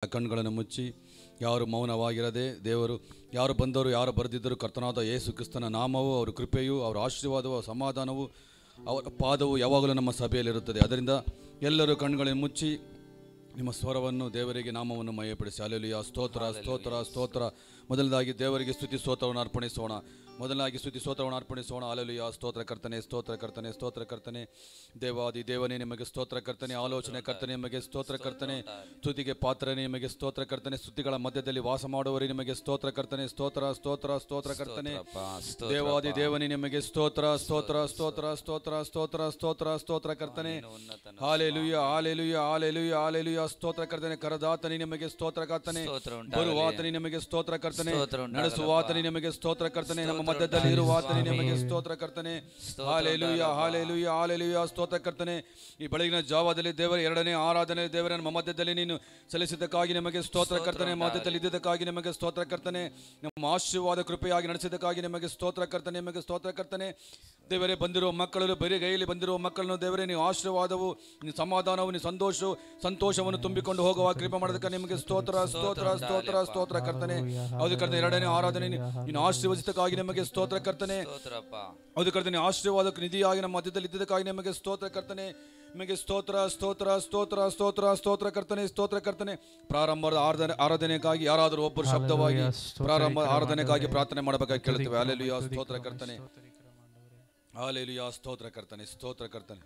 ಕಣ್ಗಳನ್ನು ಮುಚ್ಚಿ ಯಾರು ಮೌನವಾಗಿರದೆ ದೇವರು ಯಾರು ಬಂದರು ಯಾರು ಬರೆದಿದ್ದರು ಕರ್ತನಾದ ಯೇಸು ಕ್ರಿಸ್ತನ ನಾಮವು ಅವರ ಕೃಪೆಯು ಅವರ ಆಶೀರ್ವಾದವು ಅವರ ಸಮಾಧಾನವು ಅವರ ಪಾದವು ಯಾವಾಗಲೂ ನಮ್ಮ ಸಭೆಯಲ್ಲಿರುತ್ತದೆ ಅದರಿಂದ ಎಲ್ಲರೂ ಕಣ್ಗಳನ್ನು ಮುಚ್ಚಿ ನಿಮ್ಮ ಸ್ವರವನ್ನು ದೇವರಿಗೆ ನಾಮವನ್ನು ಮಯಪಡಿಸಿ ಅಲೆಲುಯ ಸ್ತೋತ್ರ ಸ್ತೋತ್ರ ಸ್ತೋತ್ರ ಮೊದಲದಾಗಿ ದೇವರಿಗೆ ಸ್ತುತಿ ಸ್ತೋತ್ರವನ್ನು ಅರ್ಪಣಿಸೋಣ ಮೊದಲಾಗಿ ಸ್ತುತಿ ಸ್ತೋತ್ರವನ್ನು ಅರ್ಪಣಿಸೋಣ ಅಲೆಲುಯ ಸ್ತೋತ್ರ ಕರ್ತನೆ ಸ್ತೋತ್ರ ಕರ್ತನೆ ಸ್ತೋತ್ರ ಕರ್ತನೆ ದೇವಾದಿ ದೇವನೇ ನಿಮಗೆ ಸ್ತೋತ್ರ ಕರ್ತನೆ ಆಲೋಚನೆ ಕರ್ತನೆ ನಿಮಗೆ ಸ್ತೋತ್ರ ಕರ್ತನೆ ಸ್ತುತಿಗೆ ಪಾತ್ರನೇ ನಿಮಗೆ ಸ್ತೋತ್ರ ಕರ್ತನೆ ಸ್ತುತಿಗಳ ಮಧ್ಯದಲ್ಲಿ ವಾಸ ಮಾಡುವವರೇ ನಿಮಗೆ ಸ್ತೋತ್ರ ಕರ್ತನೆ ಸ್ತೋತ್ರ ಸ್ತೋತ್ರ ಸ್ತೋತ್ರ ಕರ್ತನೆ ದೇವಾದಿ ದೇವನೇ ನಿಮಗೆ ಸ್ತೋತ್ರ ಸ್ತೋತ್ರ ಸ್ತೋತ್ರ ಸ್ತೋತ್ರ ಸ್ತೋತ್ರ ಸ್ತೋತ್ರ ಸ್ತೋತ್ರ ಕರ್ತನೆ ಹಾಲೆಲುಯ್ಯ ಹಾಲೆಲುಯ್ಯ ಹಾಲೆಲುಯ್ಯ ಹಾಲೆಲುಯ್ಯ ಸ್ತೋತ್ರ ಕರ್ತನೆ ಕರದಾತನಿ ನಿಮಗೆ ಸ್ತೋತ್ರ ಕರ್ತನೆ ಸ್ತೋತ್ರ ಉಂಟಾಗಲಿ. ಬರುವಾತನಿ ನಿಮಗೆ ಸ್ತೋತ್ರ ಕರ್ತನೆ ಸ್ತೋತ್ರ ಉಂಟಾಗಲಪ್ಪ. ನಡೆಸುವಾತನಿ ನಿಮಗೆ ಸ್ತೋತ್ರ ಕರ್ತನೆ ನಮ್ಮ ಮಧ್ಯದಲ್ಲಿ ಇರುವಾತನಿ ನಿಮಗೆ ಸ್ತೋತ್ರ ಕರ್ತನೆ ಹಾಲೆಲುಯ್ಯ ಹಾಲೆಲುಯ್ಯ ಹಾಲೆಲುಯ್ಯ ಸ್ತೋತ್ರ ಕರ್ತನೆ ಈ ಬೆಳಗಿನ ಜಾವದಲ್ಲಿ ದೇವರ ಎರಡನೇ ಆರಾಧನೆ ದೇವರ ನಮ್ಮ ಮಧ್ಯದಲ್ಲಿ ನೀನು ಸಲ್ಲಿಸಿದ್ದಕ್ಕಾಗಿ ನಿಮಗೆ ಸ್ತೋತ್ರ ಕರ್ತನೆ ಮಧ್ಯದಲ್ಲಿ ಇದ್ದಿದ್ದಕ್ಕಾಗಿ ನಿಮಗೆ ಸ್ತೋತ್ರ ಕರ್ತನೆ ನಮ್ಮ ಆಶೀರ್ವಾದ ಕೃಪೆಯಾಗಿ ನಡೆಸಿದ್ದಕ್ಕಾಗಿ ನಿಮಗೆ ಸ್ತೋತ್ರ ಕರ್ತನೆ ನಿಮಗೆ ಸ್ತೋತ್ರ ಕರ್ತನೆ ದೇವರೇ ಬಂದಿರುವ ಮಕ್ಕಳು ಬರೀ ಕೈಯಲ್ಲಿ ಬಂದಿರುವ ಮಕ್ಕಳನ್ನು ದೇವರೇ ನೀವು ಆಶೀರ್ವಾದವು ನೀವು ಸಮಾಧಾನವು ನೀವು ಸಂತೋಷ ಸಂತೋಷವನ್ನು ತುಂಬಿಕೊಂಡು ಹೋಗುವ ಕೃಪೆ ಮಾಡೋದಕ್ಕೆ ನಿಮಗೆ ಸ್ತೋತ್ರ ಸ್ತೋತ್ರ ಸ್ತೋತ್ರ ಸ್ತೋತ್ರ ಕರ್ತನೆ ಹೌದು ಕರ್ತನೆ ಎರಡನೇ ಆರಾಧನೆ ನೀನು ಆಶೀರ್ವದಿಸಕ್ಕಾಗಿ ನಿಮಗೆ ಸ್ತೋತ್ರ ಕರ್ತನೆ ಸ್ತೋತ್ರಪ್ಪ ಹೌದು ಕರ್ತನೆ ಆಶೀರ್ವಾದಕ್ಕೆ ನಿಧಿಯಾಗಿ ನಮ್ಮ ಮಧ್ಯದಲ್ಲಿ ಇದ್ದಿದ್ದಕ್ಕಾಗಿ ನಿಮಗೆ ಸ್ತೋತ್ರ ಕರ್ತನೆ ನಿಮಗೆ ಸ್ತೋತ್ರ ಸ್ತೋತ್ರ ಸ್ತೋತ್ರ ಸ್ತೋತ್ರ ಸ್ತೋತ್ರ ಕರ್ತನೆ ಸ್ತೋತ್ರ ಕರ್ತನೆ ಪ್ರಾರಂಭದ ಆರಾಧನೆ ಆರಾಧನೆಗಾಗಿ ಯಾರಾದರೂ ಒಬ್ಬರು ಶಬ್ದವಾಗಿ ಪ್ರಾರಂಭ ಆರಾಧನೆಗಾಗಿ ಪ್ರಾರ್ಥನೆ ಮಾಡಬೇಕಾಗಿ ಕೇಳುತ್ತೇವೆ ಅಲೆಲುಯ ಸ್ತೋತ್ರ ಕರ್ತನೆ ಹಾಲೆಲುಯ ಸ್ತೋತ್ರ ಕರ್ತನೆ ಸ್ತೋತ್ರ ಕರ್ತನೆ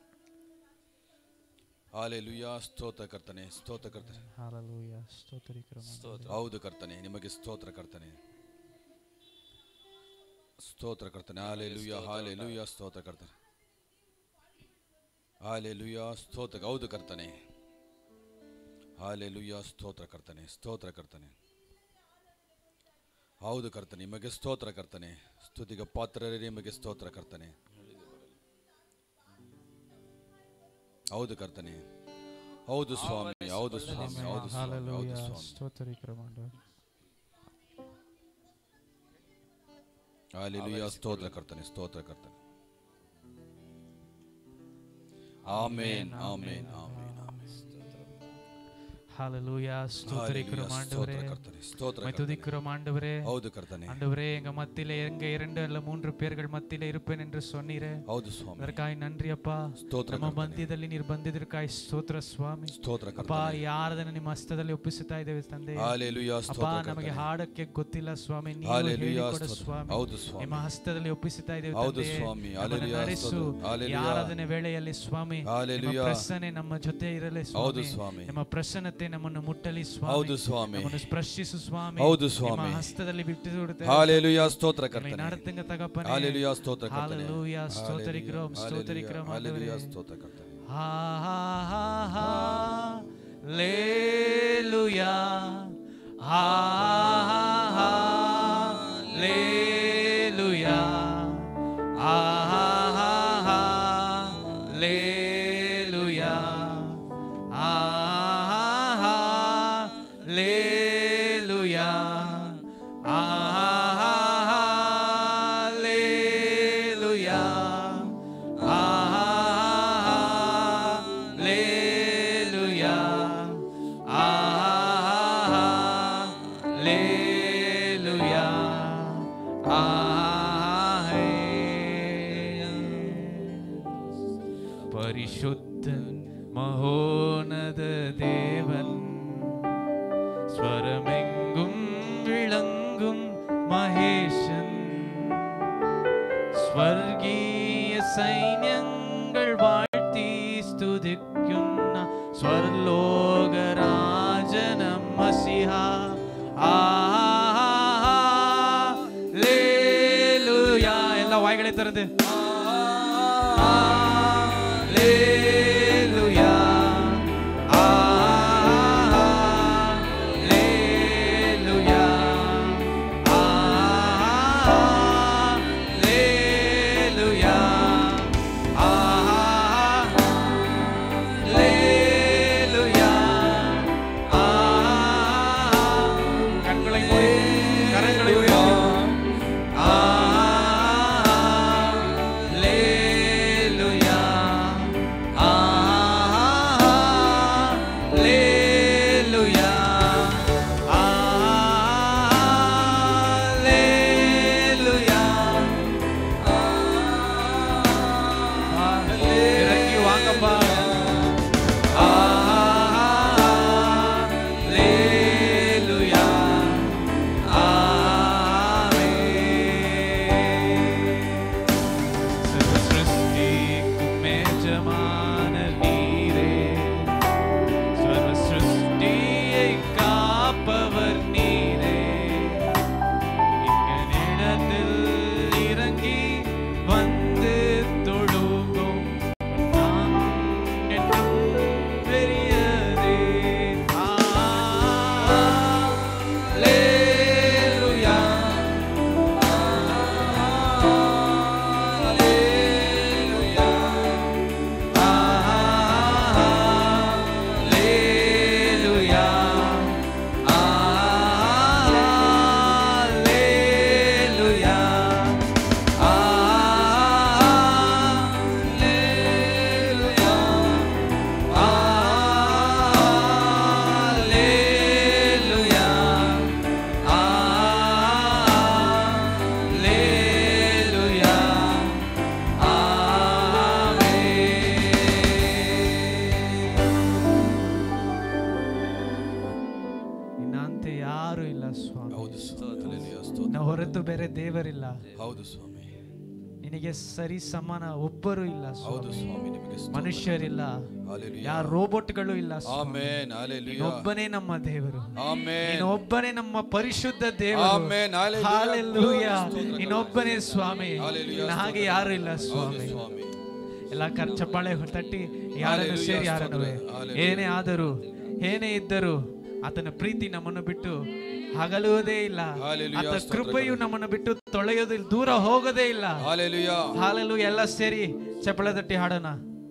ಹಾಲೆಲುಯ ಸ್ತೋತ್ರ ಕರ್ತನೆ ಸ್ತೋತ್ರ ಕರ್ತನೆ ಹಾಲೆಲೂಯ ಸ್ತೋತ್ರೀಕರ ಹೌದು ಕರ್ತನೆ ನಿಮಗೆ ಸ್ತೋತ್ರ ಕರ್ತನೆ ಸ್ತೋತ್ರ ಕರ್ತನೆ ಹಾಲೆಲುಯ ಹಾಲೆಲುಯ ಸ್ತೋತ್ರ ಕರ್ತನೆ ಹಾಲೆಲುಯ ಸ್ತೋತ್ರ ಹೌದು ಕರ್ತನೆ ಹಾಲೆಲುಯ ಸ್ತೋತ್ರ ಕರ್ತನೆ ಸ್ತೋತ್ರ ಕರ್ತನೆ ಹೌದು ಕರ್ತನೆ ನಿಮಗೆ ಸ್ತೋತ್ರ ಕರ್ತನೆ ಸ್ತುತಿಗೆ ಪಾತ್ರರೇ ನಿಮಗೆ ಸ್ತೋತ್ರ ಕರ್ತನೆ ಹೌದು ಕರ್ತನೆ ಹೌದು ಸ್ವಾಮಿ ಹೌದು ಸ್ವಾಮಿ ಹೌದು ಸ್ವಾಮಿ ಹೌದು ಹಾಲೆಲೂಯ ಸ್ವಾಮಿ ಸ್ತೋತ್ರೀಕರ ಮಾಡು ಹಾಲೆಲೂಯ ಸ್ತೋತ್ರ ಕರ್ತನೆ ಸ್ತೋತ್ರ ಕರ್ತನೆ ಆಮೇನ್ ಆಮೇನ್ ಆಮೇನ್ ஹalleluya ஸ்தோத்திரிக்கிறோம் ಸ್ತೋತ್ರ ஆண்டவரே ಕರ್ತನೆ ಸ್ತೋತ್ರ உம்மை ಕರ್ತನೆ. துதிக்கிறோம் ஆண்டவரே ಹೌದು ಕರ್ತನೆ ஆண்டவரே எங்க மத்தியில எங்க இரண்டு அல்ல மூன்று பேர்கள் மத்தியில இருப்பேன் என்று சொன்னீரே ಹೌದು ಸ್ವಾಮಿ ಅದಕ್ಕಾಗಿ ನನ್ರಿ ಅಪ್ಪ ಸ್ತೋತ್ರ ನಮ್ಮ ಕರ್ತನೆ. ಮಧ್ಯದಲ್ಲಿ ನೀರು ಬಂದಿದ್ದಕ್ಕಾಗಿ ಸ್ತೋತ್ರ ಸ್ವಾಮಿ ಸ್ತೋತ್ರ ಅಪ್ಪ ಕರ್ತನೆ ಈ ಆರಾಧನೆ ನಿಮ್ಮ ಹಸ್ತದಲ್ಲಿ ಒಪ್ಪಿಸುತ್ತಾ ಇದ್ದೇವೆ ತಂದೆ ಹಾಲೆಲೂಯ ಅಪ್ಪ ಸ್ತೋತ್ರ ನಮಗೆ ಕರ್ತನೆ ಹಾಡಕ್ಕೆ ಗೊತ್ತಿಲ್ಲ ಸ್ವಾಮಿ ನೀವು ಹಾಲೆಲೂಯ ಹೇಳಿಕೊಡು ಸ್ತೋತ್ರ. ಸ್ವಾಮಿ ಹೌದು ಸ್ವಾಮಿ. ನಿಮ್ಮ ಹಸ್ತದಲ್ಲಿ ಒಪ್ಪಿಸುತ್ತಾ ಇದ್ದೇವೆ ಹೌದು ತಂದೆ ಸ್ವಾಮಿ. ನಮ್ಮನ್ನು ಹಾಲೆಲೂಯ ನಡೆಸು ಸ್ತೋತ್ರ. ಈ ಹಾಲೆಲೂಯ. ಆರಾಧನೆ ವೇಳೆಯಲ್ಲಿ ಸ್ವಾಮಿ ನಿಮ್ಮ ಹಾಲೆಲೂಯ. ಪ್ರಸನ್ನೆ ನಮ್ಮ ಜೊತೆ ಇರಲಿ ಹೌದು ಸ್ವಾಮಿ ಸ್ವಾಮಿ. ನಿಮ್ಮ ಪ್ರಸನ್ನತೆ ನಮ್ಮನ್ನು ಮುಟ್ಟಲಿ ಸ್ವಾಮಿ ಹೌದು ಸ್ವಾಮಿ ನಮ್ಮನ್ನು ಸ್ಪರ್ಶಿಸು ಸ್ವಾಮಿ ಹೌದು ನಿಮ್ಮ ಸ್ವಾಮಿ. ಹಸ್ತದಲ್ಲಿ ಬಿಟ್ಟು ಬಿಡುತ್ತೇವೆ. ಹಾಲೆಲೂಯ ಸ್ತೋತ್ರ எங்களை ಕರ್ತನೆ நடத்துங்க தகப்பனே ಹಾಲೆಲೂಯ ಸ್ತೋತ್ರ ಕರ್ತನೆ ஹalleluya ஸ்தோத்திரிக்கிறோம் ஸ்தோத்திரிக்கிறோம் ಹಾಲೆಲೂಯ ஆண்டவரே ಸ್ತೋತ್ರ ಕರ್ತನೆ Ha ha ha ha Hallelujah Ha ha ha Hallelujah Ha ha ha Hallelujah Ha ha ha Hallelujah Ha ha ha Hallelujah Hallelujah. Hallelujah. പരിശുദ്ധൻ മഹോനത ദേവൻ സ്വരമെങ്കും വിളങ്ങും മഹേശൻ സ്വർഗീയ സൈന്യങ്ങൾ വാഴ്ത്തി സ്തുതിക്കുന്ന സ്വർലോകരാജനം മസിഹ ಎಲ್ಲ ವಾಯ್ಗಳೇ ತರದೆ கண்களை மூடி கரங்களை உயர்த்தி ಯಾರು ಇಲ್ಲ ಸ್ವಾಮಿ ಹೌದು ಸ್ವಾಮಿ ಹಲ್ಲೆಲೂಯಾ, ಸ್ತೋತ್ರ. ನಿನ್ನ ಹೊರತು ಬೇರೆ ದೇವರಿಲ್ಲ ಹೌದು ಸ್ವಾಮಿ ನಿನಗೆ ಸರಿ ಸಮಾನ ಒಬ್ಬರು ಇಲ್ಲ ಹೌದು ಸ್ವಾಮಿ ಸ್ವಾಮಿ ನಿಮಗೆ ಸ್ತೋತ್ರ. ಮನುಷ್ಯರಿಲ್ಲ ಹಲ್ಲೆಲೂಯಾ. ಯಾರ ರೋಬೋಟ್ಗಳು ಇಲ್ಲ ಸ್ವಾಮಿ. Amen hallelujah. ನೀನೊಬ್ಬನೇ ನಮ್ಮ ದೇವರು ಆಮೆನ್ ನೀನೊಬ್ಬನೇ ನಮ್ಮ ಪರಿಶುದ್ಧ ದೇವರು ಆಮೆನ್. ಹಲ್ಲೆಲೂಯಾ. ಹಾಲೆಲೂಯಾ ಸ್ತೋತ್ರ. ನೀನೊಬ್ಬನೇ ಸ್ವಾಮಿ ಹಲ್ಲೆಲೂಯಾ. ನಿನ್ನ ಹಾಗೆ ಯಾರು ಇಲ್ಲ ಹೌದು ಸ್ವಾಮಿ ಸ್ವಾಮಿ ಎಲ್ಲ ಕರ್ ಚಪ್ಪಾಳೆ ತಟ್ಟಿ ಯಾರನ್ನು ಹಲ್ಲೆಲೂಯಾ, ಸೇರಿ ಯಾರನ್ನುವೆ ಸ್ತೋತ್ರ. ಹಲ್ಲೆಲೂಯಾ. ಏನೇ ಆದರೂ ಏನೇ ಇದ್ದರೂ ಆತನ ಪ್ರೀತಿ ನಮ್ಮನ್ನು ಬಿಟ್ಟು ಹಗಲುವುದೇ ಇಲ್ಲ ಹಲ್ಲೆಲೂಯಾ, ಆತ ಸ್ತೋತ್ರ. ಕೃಪೆಯು ನಮ್ಮನ್ನು ಬಿಟ್ಟು ತೊಳೆಯೋದಿಲ್ಲ ದೂರ ಹೋಗೋದೇ ಇಲ್ಲ ಹಾಲೆಲೂಯಾ ಹಾಲೆಲು ಎಲ್ಲ ಸೇರಿ ಚಪ್ಪಳೆ ತಟ್ಟಿ ಹಾಡೋಣ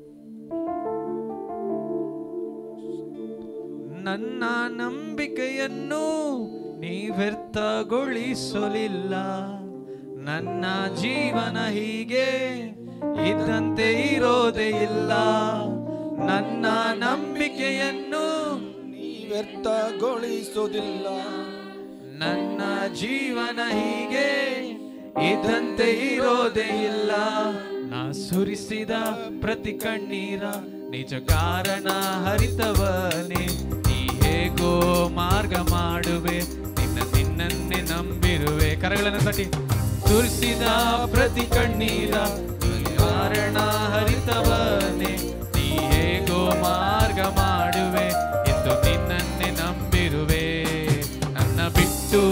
ನನ್ನ ನಂಬಿಕೆಯನ್ನು ನೀ ವ್ಯರ್ಥಗೊಳಿಸಲಿಲ್ಲ ನನ್ನ ಜೀವನ ಹೀಗೆ ಇದ್ದಂತೆ ಇರೋದೇ ಇಲ್ಲ ನನ್ನ ನಂಬಿಕೆಯನ್ನು ನೀ ವ್ಯರ್ಥಗೊಳಿಸೋದಿಲ್ಲ ನನ್ನ ಜೀವನ ಹೀಗೆ ಇದಂತೆ ಇರೋದೇ ಇಲ್ಲ ನಾ ಸುರಿಸಿದ ಪ್ರತಿ ಕಣ್ಣೀರ ನಿಜ ಕಾರಣ ಹರಿತವನೇ ನೀ ಹೇಗೋ ಮಾರ್ಗ ಮಾಡುವೆ ನಿನ್ನ ನಿನ್ನನ್ನೇ ನಂಬಿರುವೆ ಕರಗಳನ್ನು ತಟ್ಟಿ ಸುರಿಸಿದ ಪ್ರತಿ ಕಣ್ಣೀರ ನೀ ಕಾರಣ ಹರಿತವನೇ ನೀ ಹೇಗೋ ಮಾರ್ಗ ಮಾಡುವೆ ಎಂದು ನಿನ್ನನ್ನೇ ನಂಬಿರುವೆ ನನ್ನ ಬಿಟ್ಟು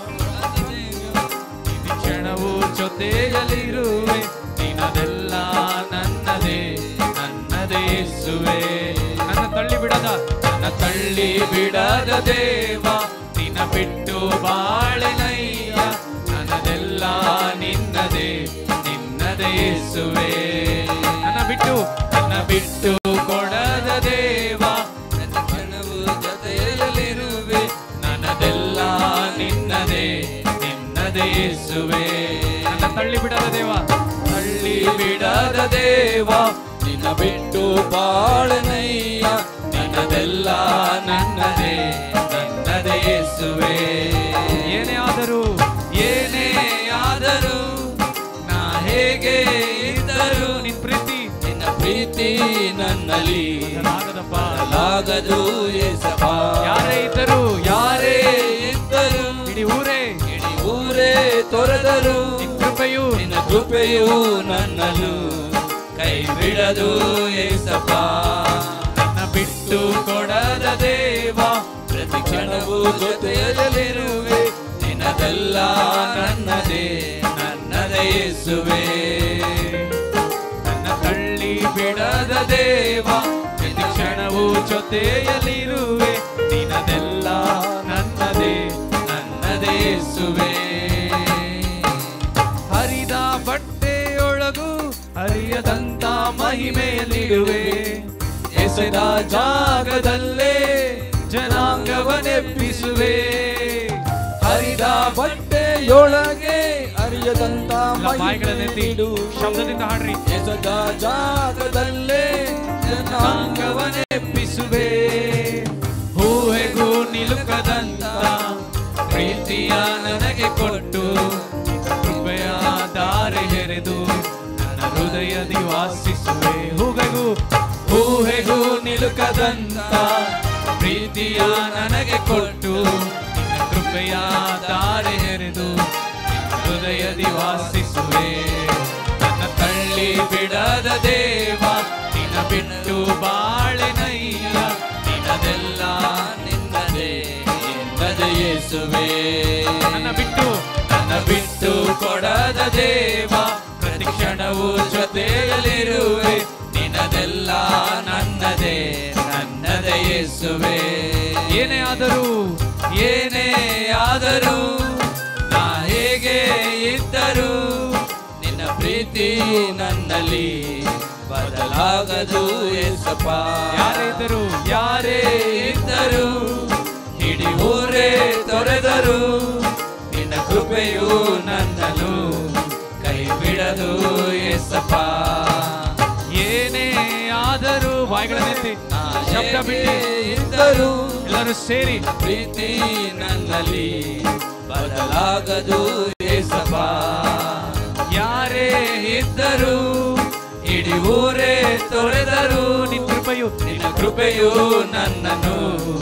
ಈ ಕ್ಷಣವು ಜೊತೆಯಲ್ಲಿರುವೆ ನಿನ್ನದೆಲ್ಲ ನನ್ನದೇ ನನ್ನದೇ ಯೇಸುವೆ ನನ್ನ ತಳ್ಳಿ ಬಿಡದ ನನ್ನ ತಳ್ಳಿ ಬಿಡದ ದೇವ ನಿನ್ನ ಬಿಟ್ಟು ಬಾಳೆನಯ್ಯ ನನ್ನದೆಲ್ಲ ನಿನ್ನದೇ ನಿನ್ನದೇ ಯೇಸುವೆ ನನ್ನ ಬಿಟ್ಟು ನನ್ನ ಬಿಟ್ಟು ಕೊಡದ ದೇವ ನನ್ನ ಕ್ಷಣವು ಜೊತೆಯಲ್ಲಿರುವೆ ನನ್ನದೆಲ್ಲ ನಿನ್ನದೇ ನಿನ್ನದೇ ಯೇಸುವೆ ನನ್ನ ತಳ್ಳಿ ಬಿಡದ ದೇವ ತಳ್ಳಿ ಬಿಡದ ದೇವ ನಿನ್ನ ಬಿಟ್ಟು ಬಾಳನಯ್ಯ ನನ್ನದೆಲ್ಲ ನನ್ನದೇ ನನ್ನದೇ ಯೇಸುವೆ ಏನೇ ಆದರೂ ಏನೇ ಆದರೂ ನಾ ಹೇಗೆ ಇದ್ದರೂ ನಿನ್ ಪ್ರೀತಿ ನಿನ್ನ ಪ್ರೀತಿ ನನ್ನಲ್ಲಿ ಆಗದಪ್ಪ ಆಗದು ಏಸಪ್ಪ ಯಾರೇ ಇದ್ದರೂ ಯಾರೇ ಇದ್ದರು ಇಡೀ ಊರೇ ಇಡೀ ಊರೇ ತೊರೆದರು ನಿನ್ ಕೃಪೆಯು ನಿನ್ನ ಕೃಪೆಯು ನನ್ನನ್ನು ಕೈ ಬಿಡದು ಏಸಪ್ಪ ನನ್ನ ಬಿಟ್ಟು ಕೊಡದ ದೇವ ಪ್ರತಿ ಕ್ಷಣವೂ ಜೊತೆಯಲ್ಲಿರುವೆ ನಿನ್ನದೆಲ್ಲ ನನ್ನದೇ ನನ್ನದೇ ಯೇಸುವೆ ನನ್ನ ತಳ್ಳಿ ಬಿಡದ ದೇವ ಪ್ರತಿ ಕ್ಷಣವು ಜೊತೆಯಲ್ಲಿರುವೆ ನಿನದೆಲ್ಲ ನನ್ನದೇ ನನ್ನದೇ ಯೇಸುವೆ ಹರಿದ ಬಟ್ಟೆಯೊಳಗು ಹರಿಯದಂತ ಮಹಿಮೆಯಲ್ಲಿರುವೆ ಎಸೆದ ಜಾಗದಲ್ಲೇ ಜನಾಂಗವನೆಪ್ಪಿಸುವೆ ಹರಿದ ಬಟ್ಟೆಯೊಳಗೆ ಅರಿಯದಂತ ಎಲ್ಲ ಬಾಯಿಗಳನ್ನೆತ್ತಿ ಶಬ್ದದಿಂದ ಹಾಡ್ರಿ ಎಸದ ಜಾಗದಲ್ಲೇ ಜನಾಂಗವನೆಪ್ಪಿಸುವೆ ಹೂವೆಗೂ ನಿಲುಕದಂತ ಪ್ರೀತಿಯ ನನಗೆ ಕೊಟ್ಟು ಕೃಪೆಯ ದಾರಿ ಹೆರೆದು ನನ್ನ ಹೃದಯದಿ ವಾಸಿಸುವೆ ಹೂವೆಗೂ ಹೂವೆಗೂ ನಿಲುಕದಂತ ಪ್ರೀತಿಯ ನನಗೆ ಕೊಟ್ಟು ನಿನ್ನ ಕೃಪೆಯ ದಾರಿ ಹೆರೆದು ನಿನ್ನ ಹೃದಯದಿ ವಾಸಿಸುವೆ ನನ್ನ ತಳ್ಳಿ ಬಿಡದ ದೇವ ನಿನ್ನ ಬಿಟ್ಟು ಬಾಳೆನಯ್ಯ ನಿನ್ನದೆಲ್ಲ ನಿನ್ನದೇ ನಿನ್ನದೇ ಯೇಸುವೆ ನನ್ನ ಬಿಟ್ಟು ನನ್ನ ಬಿಟ್ಟು ಕೊಡದ ದೇವ ಪ್ರತಿ ಕ್ಷಣವು ಜೊತೆಯಲ್ಲಿರುವೆ ನಿನ್ನದೆಲ್ಲ ನನ್ನದೇ ನನ್ನದೇ ಯೇಸುವೆ ಏನೇ ಆದರೂ ಏನೇ ಆದರೂ ನಾ ಹೇಗೆ ಇದ್ದರೂ ನಿನ್ನ ಪ್ರೀತಿ ನನ್ನಲ್ಲಿ ಬದಲಾಗದು ಏಸಪ್ಪ ಯಾರೇ ಇದ್ದರೂ ಯಾರೇ ಇದ್ದರೂ ಇಡೀ ಊರೇ ತೊರೆದರು ನಿನ್ನ ಕೃಪೆಯು ನನ್ನನ್ನು ಕೈ ಬಿಡದು ಏಸಪ್ಪ ಏನೇ ಆದರೂ ಬಾಯಿಗಳನ್ನೆತ್ತಿ ಶಬ್ದ ಬಿಟ್ಟು ಇದ್ದರೂ ಎಲ್ಲರೂ ಸೇರಿ ಪ್ರೀತಿ ನನ್ನಲ್ಲಿ ಬದಲಾಗದು ಏಸಪ್ಪ ಯಾರೇ ಇದ್ದರೂ ಇಡೀ ಊರೇ ತೊರೆದರು ನಿನ್ನ ಕೃಪೆಯು ನಿನ್ನ ಕೃಪೆಯು ನನ್ನನ್ನು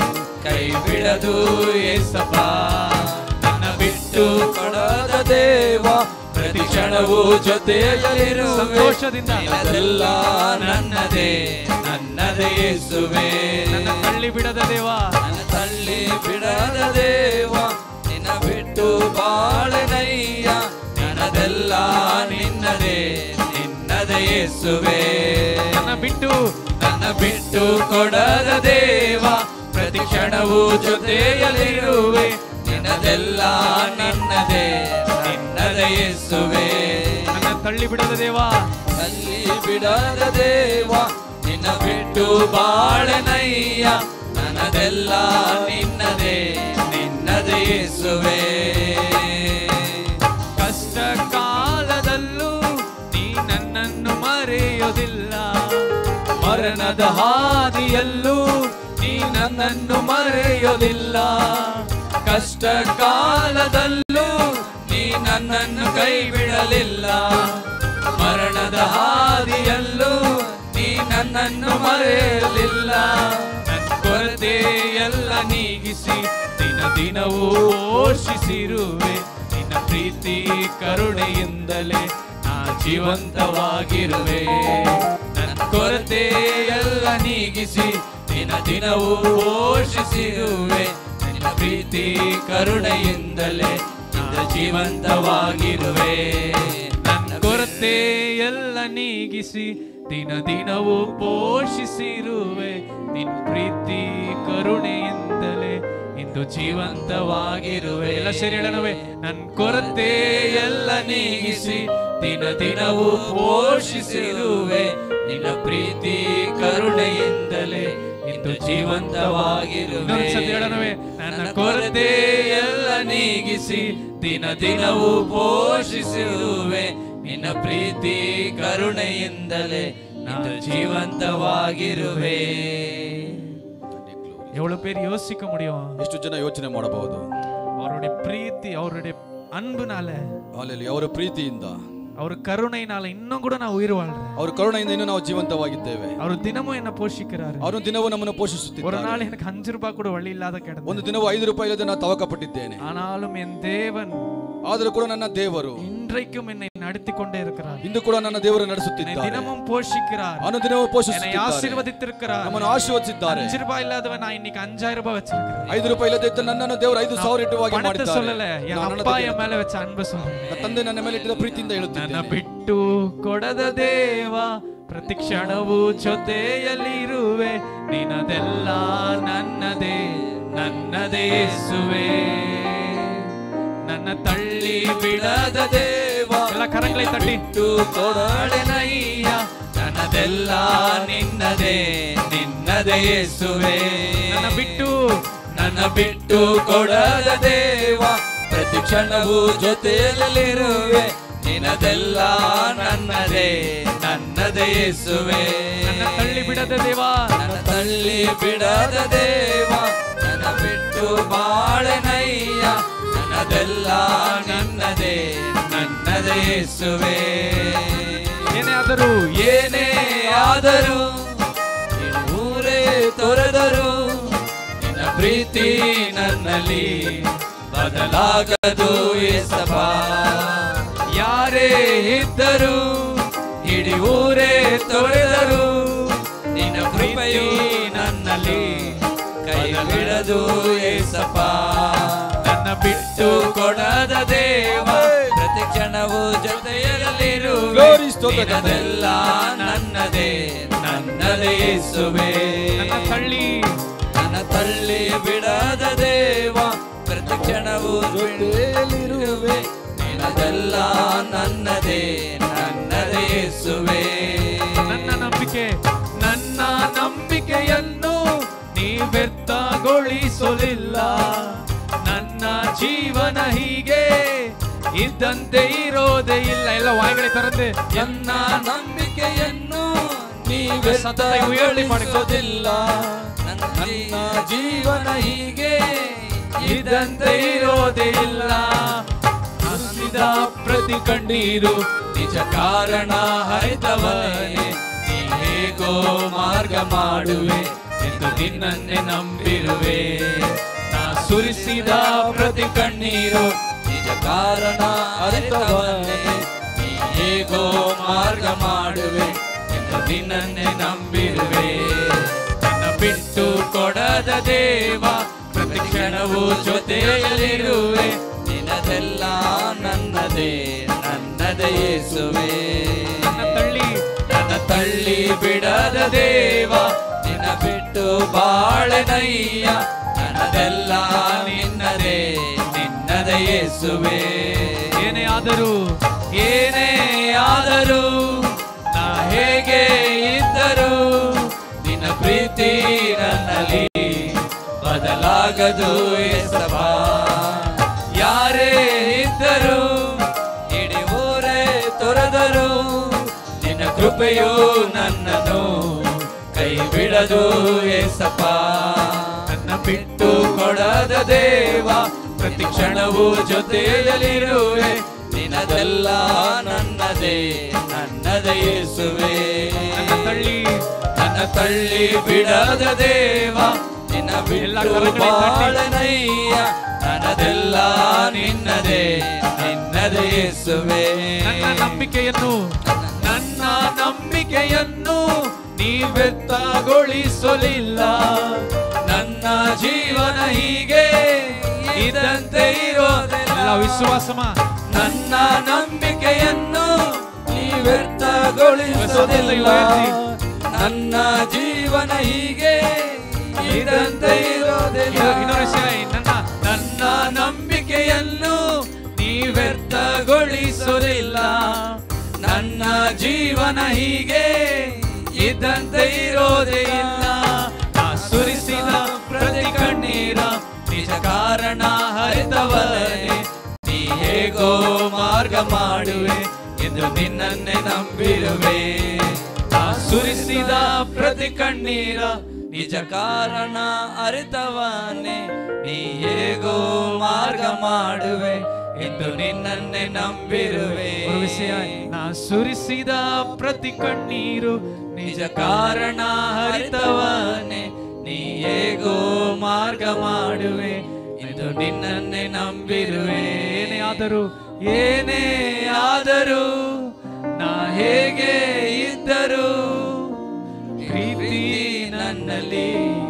ಕೈ ಬಿಡದು ಏಸಪ್ಪ ನನ್ನ ಬಿಟ್ಟು ಕೊಡದ ದೇವ ಪ್ರತಿ ಕ್ಷಣವೂ ಜೊತೆಯಲ್ಲಿರುವೆ ಸಂತೋಷದಿಂದ. ನಿನ್ನದೆಲ್ಲ ನನ್ನದೇ ನನ್ನದೇ ಯೇಸುವೆ ನನ್ನ ತಳ್ಳಿ ಬಿಡದ ದೇವ ನನ್ನ ತಳ್ಳಿ ಬಿಡದ ದೇವ ನಿನ್ನ ಬಿಟ್ಟು ಬಾಳನಯ್ಯ ನನ್ನದೆಲ್ಲ ನಿನ್ನದೇ ನಿನ್ನದೇ ಯೇಸುವೆ ನನ್ನ ಬಿಟ್ಟು ನನ್ನ ಬಿಟ್ಟು ಕೊಡದ ದೇವ ಪ್ರತಿ ಕ್ಷಣವೂ ಜೊತೆಯಲ್ಲಿರುವೆ ನಿನ್ನದೆಲ್ಲ ನಿನ್ನದೇ ನಿನ್ನದೇ ಯೇಸುವೆ ನನ್ನ ತಳ್ಳಿ ಬಿಡದ ದೇವ ಅಲ್ಲಿ ಬಿಡದ ದೇವ ನಿನ್ನ ಬಿಟ್ಟು ಬಾಳನಯ್ಯ ನನ್ನದೆಲ್ಲ ನಿನ್ನದೇ ನಿನ್ನದೇ ಯೇಸುವೆ ಕಷ್ಟ ಕಾಲದಲ್ಲೂ ನೀ ನನ್ನನ್ನು ಮರೆಯೋದಿಲ್ಲ ಮರಣದ ಹಾದಿಯಲ್ಲೂ ನೀ ನನ್ನನ್ನು ಮರೆಯೋದಿಲ್ಲ ಕಷ್ಟ ಕಾಲದಲ್ಲೂ ನೀ ನನ್ನನ್ನು ಕೈ ಬಿಡಲಿಲ್ಲ ಮರಣದ ಹಾದಿಯಲ್ಲೂ ನೀ ನನ್ನನ್ನು ಮರೆಯಲಿಲ್ಲ ನನ್ನ ಕೊರತೆ ಎಲ್ಲ ನೀಗಿಸಿ ದಿನ ದಿನವೂ ಪೋಷಿಸಿರುವೆ ನಿನ್ನ ಪ್ರೀತಿ ಕರುಣೆಯಿಂದಲೇ ನಾ ಜೀವಂತವಾಗಿರುವೆ ನನ್ನ ಕೊರತೆ ಎಲ್ಲ ನೀಗಿಸಿ ದಿನ ದಿನವೂ ಪೋಷಿಸಿರುವೆ ನಿನ್ನ ಪ್ರೀತಿ ಕರುಣೆಯಿಂದಲೇ ನಿನ್ನ ಜೀವಂತವಾಗಿರುವೆ ನನ್ನ ಕೊರತೆ ಎಲ್ಲ ನೀಗಿಸಿ ದಿನ ದಿನವೂ ಪೋಷಿಸಿರುವೆ ನಿನ್ನ ಪ್ರೀತಿ ಕರುಣೆಯಿಂದಲೇ ಇಂದು ಜೀವಂತವಾಗಿರುವೆ ಎಲ್ಲ ಸೇರಿ ಹೇಳೋಣವೇ ನನ್ನ ಕೊರತೆ ಎಲ್ಲ ನೀಗಿಸಿ ದಿನ ದಿನವೂ ಪೋಷಿಸಿರುವೆ ನಿನ್ನ ಪ್ರೀತಿ ಕರುಣೆಯಿಂದಲೇ ಇಂದು ಜೀವಂತವಾಗಿರುವೆ ಇನ್ನೊಂದ್ಸತಿ ಹೇಳೋಣವೇ ನನ್ನ ಕೊರತೆ ಎಲ್ಲ ನೀಗಿಸಿ ದಿನ ದಿನವೂ ಪೋಷಿಸಿರುವೆ ನಿನ್ನ ಪ್ರೀತಿ ಕರುಣೆಯಿಂದಲೇ ಇಂದು ಜೀವಂತವಾಗಿರುವೆ எவ்வளவு பேர் யோசிக்க முடியும் ಎಷ್ಟು ಜನ ಯೋಚನೆ ಮಾಡಬಹುದು அவருடைய பிரீத்தி அவருடைய அன்புனால ಅಲ್ಲಿ ಅವರ ಪ್ರೀತಿಯಿಂದ அவர் கருணையினால இன்னும் கூட நான் உயிர் வாழ்றேன் ಅವರ ಕರುಣೆಯಿಂದ ಇನ್ನೂ ನಾವು ಜೀವಂತವಾಗಿದ್ದೇವೆ அவர் தினமும் என்ன போஷிக்கிறாரு ಅವರು ದಿನವೂ ನಮ್ಮನ್ನು ஒரு ಪೋಷಿಸುತ್ತಿದ್ದಾರೆ நாள் எனக்கு அஞ்சு ரூபாய் கூட வழி இல்லாத ಒಂದು கிடந்தது ದಿನವೂ ಐದು ರೂಪಾಯಿ ಇಲ್ಲದೆ ನಾನು ತವಕಪಟ್ಟಿದ್ದೇನೆ ஆனாலும் என் தேவன் ಆದರೂ ಕೂಡ ನನ್ನ ದೇವರು இன்றைக்கும் என்னை நடத்தி கொண்டே இருக்கிறார் ಇಂದು ಕೂಡ ನನ್ನ ದೇವರು என்னை ನಡೆಸುತ್ತಿದ್ದಾರೆ தினமும் போஷிக்கிறார் ಅವನು ದಿನವೂ என்னை ಪೋಷಿಸುತ್ತಿದ್ದಾರೆ ஆசீர்வதித்திருக்கிறார் ನಮ್ಮನ್ನು ಆಶೀರ್ವದಿಸಿದ್ದಾರೆ அஞ்சு ரூபாய் இல்லாதவன் நான் இன்னைக்கு அஞ்சாயிரம் ரூபாய் வச்சிருக்கிறேன் ಐದು ರೂಪಾಯಿ ಇಲ್ಲದೆ ಇದ್ದ ನನ್ನನ್ನು ದೇವರು ಐದು ಸಾವಿರ ಇಟ್ಟುವಾಗಿ பணத்தை ಮಾಡಿದ್ದಾರೆ சொல்லல என் ನಾನು அப்பா ಹಣದ என் மேல வச்ச அன்பை சொல்றேன் ನನ್ನ ತಂದೆ ನನ್ನ ಮೇಲೆ ಇಟ್ಟಿದ್ದ ಪ್ರೀತಿಯಿಂದ ನನ್ನ ಹೇಳುತ್ತಿದ್ದೇನೆ ಬಿಟ್ಟು ಕೊಡದ ದೇವ ಪ್ರತಿ ಕ್ಷಣವೂ ಜೊತೆಯಲ್ಲಿ ಇರುವೆ ನಿನದೆಲ್ಲ ನನ್ನದೇ ನನ್ನದೇ ಯೇಸುವೆ ನನ್ನ ತಳ್ಳಿ ಬಿಡದ ದೇವ ಎಲ್ಲ ಕರங்களை ತಟ್ಟಿ ಬಿಟ್ಟು ಕೊಡನಯ್ಯ ನನ್ನದೆಲ್ಲ ನಿನ್ನದೇ ನಿನ್ನದೇ ಯೇಸುವೆ ನನ್ನ ಬಿಟ್ಟು ನನ್ನ ಬಿಟ್ಟು ಕೊಡದ ದೇವ ಪ್ರತಿ ಕ್ಷಣವೂ ಜೊತೆಯಲ್ಲಿರುವೆ ನಿನದೆಲ್ಲ ನನ್ನದೇ ನನ್ನದೇ ಯೇಸುವೆ ನನ್ನ ತಳ್ಳಿ ಬಿಡದ ದೇವ ನನ್ನ ತಳ್ಳಿ ಬಿಡದ ದೇವ ನನ್ನ ಬಿಟ್ಟು ಬಾಳೆನಯ್ಯ ನನ್ನದೆಲ್ಲ ನಿನ್ನದೇ ನನ್ನದೇ ಯೇಸುವೆ ಏನೇ ಆದರೂ ಏನೇ ಆದರೂ ನಿನ್ನ ಊರೇ ತೊರೆದರು ನಿನ್ನ ಪ್ರೀತಿ ನನ್ನಲ್ಲಿ ಬದಲಾಗದು ಏಸಪ್ಪ ಯಾರೇ ಇದ್ದರು ಇಡೀ ಊರೇ ತೊರೆದರು ನಿನ್ನ ಪ್ರೀತಿ ನನ್ನಲ್ಲಿ ಕೈ ಬಿಡದು ಏಸಪ್ಪ ನನ್ನ ಬಿಟ್ಟು ಕೊಡದ ದೇವ ಪ್ರತಿ ಕ್ಷಣವೂ ಜೊತೆಯಲ್ಲಿರುವೆ Glory ಸ್ತೋತ್ರ ಕರ್ತನೆ. ನಿನ್ನದೆಲ್ಲ ನನ್ನದೇ ನನ್ನದೇ ಯೇಸುವೆ ನನ್ನ ತಳ್ಳಿ ನನ್ನ ತಳ್ಳಿ ಬಿಡದ ದೇವ ಪ್ರತಿ ಕ್ಷಣವೂ ಜೊತೆಯಲ್ಲಿರುವೆ ನಿನ್ನದೆಲ್ಲ ನನ್ನದೇ ನನ್ನದೇ ಯೇಸುವೆ ನನ್ನ ನಂಬಿಕೆ ನನ್ನ ನಂಬಿಕೆಯನ್ನು ನೀ ವ್ಯರ್ಥಗೊಳಿಸಲಿಲ್ಲ ನನ್ನ ಜೀವನ ಹೀಗೆ ಇದ್ದಂತೆ ಇರೋದೇ ಇಲ್ಲ ಎಲ್ಲ ವಾಯ್ಗಳೇ ತರಂದೆ ನನ್ನ ನಂಬಿಕೆಯನ್ನು ನೀವೇ ಸತತ ಉಯರ್ತಿ ಮಾಡಿಕೊಳ್ಳೋದಿಲ್ಲ. ನನ್ನ ಜೀವನ ಹೀಗೆ ಇದ್ದಂತೆ ಇರೋದೇ ಇಲ್ಲ ಹಸಿದ ಪ್ರತಿ ಕಣ್ಣೀರು ನಿಜ ಕಾರಣ ಹರಿತವನೇ ನೀ ಹೇಗೋ ಮಾರ್ಗ ಮಾಡುವೆ ಎಂದು ಎಂದು ನಿನ್ನನ್ನೇ ನಂಬಿರುವೆ ನಾ ಸುರಿಸಿದ ಪ್ರತಿ ಕಣ್ಣೀರು ನಿಜ ಕಾರಣ ಅರಿತವನೇ ನೀ ಹೇಗೋ ಮಾರ್ಗ ಮಾಡುವೆ ಎಂದು ನಿನ್ನನ್ನೇ ನಂಬಿರುವೆ ನನ್ನ ಬಿಟ್ಟು ಕೊಡದ ದೇವ ಪ್ರತಿ ಕ್ಷಣವೂ ಜೊತೆಯಲ್ಲಿರುವೆ ನಿನದೆಲ್ಲ ನನ್ನದೇ ನನ್ನದೇ ಯೇಸುವೆ ನನ್ನ ತಳ್ಳಿ ನನ್ನ ತಳ್ಳಿ ಬಿಡದ ದೇವ ನಿನ್ನ ಬಿಟ್ಟು ಬಾಳೆನಯ್ಯ ನನ್ನದೆಲ್ಲ ನಿನ್ನದೇ ನಿನ್ನದೇ ಯೇಸುವೆ ಏನೇ ಆದರೂ ಏನೇ ಆದರೂ ನಾ ಹೇಗೆ ಇದ್ದರೂ ನಿನ್ನ ಪ್ರೀತಿ ನನ್ನಲ್ಲಿ ಬದಲಾಗದು ಎಸಪ ಯಾರೇ ಇದ್ದರೂ ಇಡೀ ಊರೇ ತೊರೆದರು ನಿನ್ನ ಕೃಪೆಯು ನನ್ನನ್ನು ಕೈ ಬಿಡದು ಎಸಪ ನನ್ನ ಬಿಟ್ಟು ಕೊಡದ ದೇವ ಪ್ರತಿ ಕ್ಷಣವೂ ಜೊತೆಯಲ್ಲಿರುವೆ ನಿನದೆಲ್ಲ ನನ್ನದೇ ನನ್ನದೇ ಯೇಸುವೆ ನನ್ನ ತಳ್ಳಿ ನನ್ನ ತಳ್ಳಿ ಬಿಡದ ದೇವ ನಿನ್ನ ಎಲ್ಲ ಬಿಟ್ಟು ಕರಗಳಿ ತಟ್ಟಿ. ಬಾಳನಯ್ಯ ನನ್ನದೆಲ್ಲ ನಿನ್ನದೇ ನಿನ್ನದೇ ಯೇಸುವೆ ನನ್ನ ನಂಬಿಕೆಯನ್ನು ನನ್ನ ನಂಬಿಕೆಯನ್ನು ನೀವೆತ್ತಗೊಳಿಸಲಿಲ್ಲ ನನ್ನ ಜೀವನ ಹೀಗೆ ಇದಂತೆ ಇರೋದಿಲ್ಲ ಎಲ್ಲ ವಿಶ್ವಾಸಮ ನನ್ನ ನಂಬಿಕೆಯನ್ನು ನೀವೆತ್ತಗೊಳಿಸೋದಿಲ್ಲ ನನ್ನ ಜೀವನ ಹೀಗೆ ಇದಂತೆ ಇರೋದಿಲ್ಲ ಇನ್ನೊಂದು ವಿಷಯ ನನ್ನ ನನ್ನ ನಂಬಿಕೆಯನ್ನು ನೀವೆರ್ತಗೊಳಿಸಲಿಲ್ಲ ನನ್ನ ಜೀವನ ಹೀಗೆ ಇದ್ದಂತೆ ಇರೋದೇ ಇಲ್ಲ ನಾ ಸುರಿಸಿದ ಪ್ರತಿ ಕಣ್ಣೀರ ನಿಜ ಕಾರಣ ಹರಿತವನೇ ನೀ ಹೇಗೋ ಮಾರ್ಗ ಮಾಡುವೆ ಎಂದು ನಿನ್ನನ್ನೇ ನಂಬಿರುವೆ ನಾ ಸುರಿಸಿದ ಪ್ರತಿ ಕಣ್ಣೀರ ನಿಜ ಕಾರಣ ಅರಿತವನೇ ನೀ ಹೇಗೋ ಮಾರ್ಗ ಮಾಡುವೆ ಎಂದು ನಿನ್ನನ್ನೇ ನಂಬಿರುವೆ ಒಂದು ವಿಷಯ ನಾ ಸುರಿಸಿದ ಪ್ರತಿ ಕಣ್ಣೀರು ನಿಜ ಕಾರಣ ಹರಿತವನೇ ನೀ ಹೇಗೋ ಮಾರ್ಗ ಮಾಡುವೆ ಎಂದು ನಿನ್ನನ್ನೇ ನಂಬಿರುವೆ ಏನೇ ಆದರೂ ಏನೇ ಆದರೂ ನಾ ಹೇಗೆ ಇದ್ದರೂ ಪ್ರೀತಿ ನನ್ನಲ್ಲಿ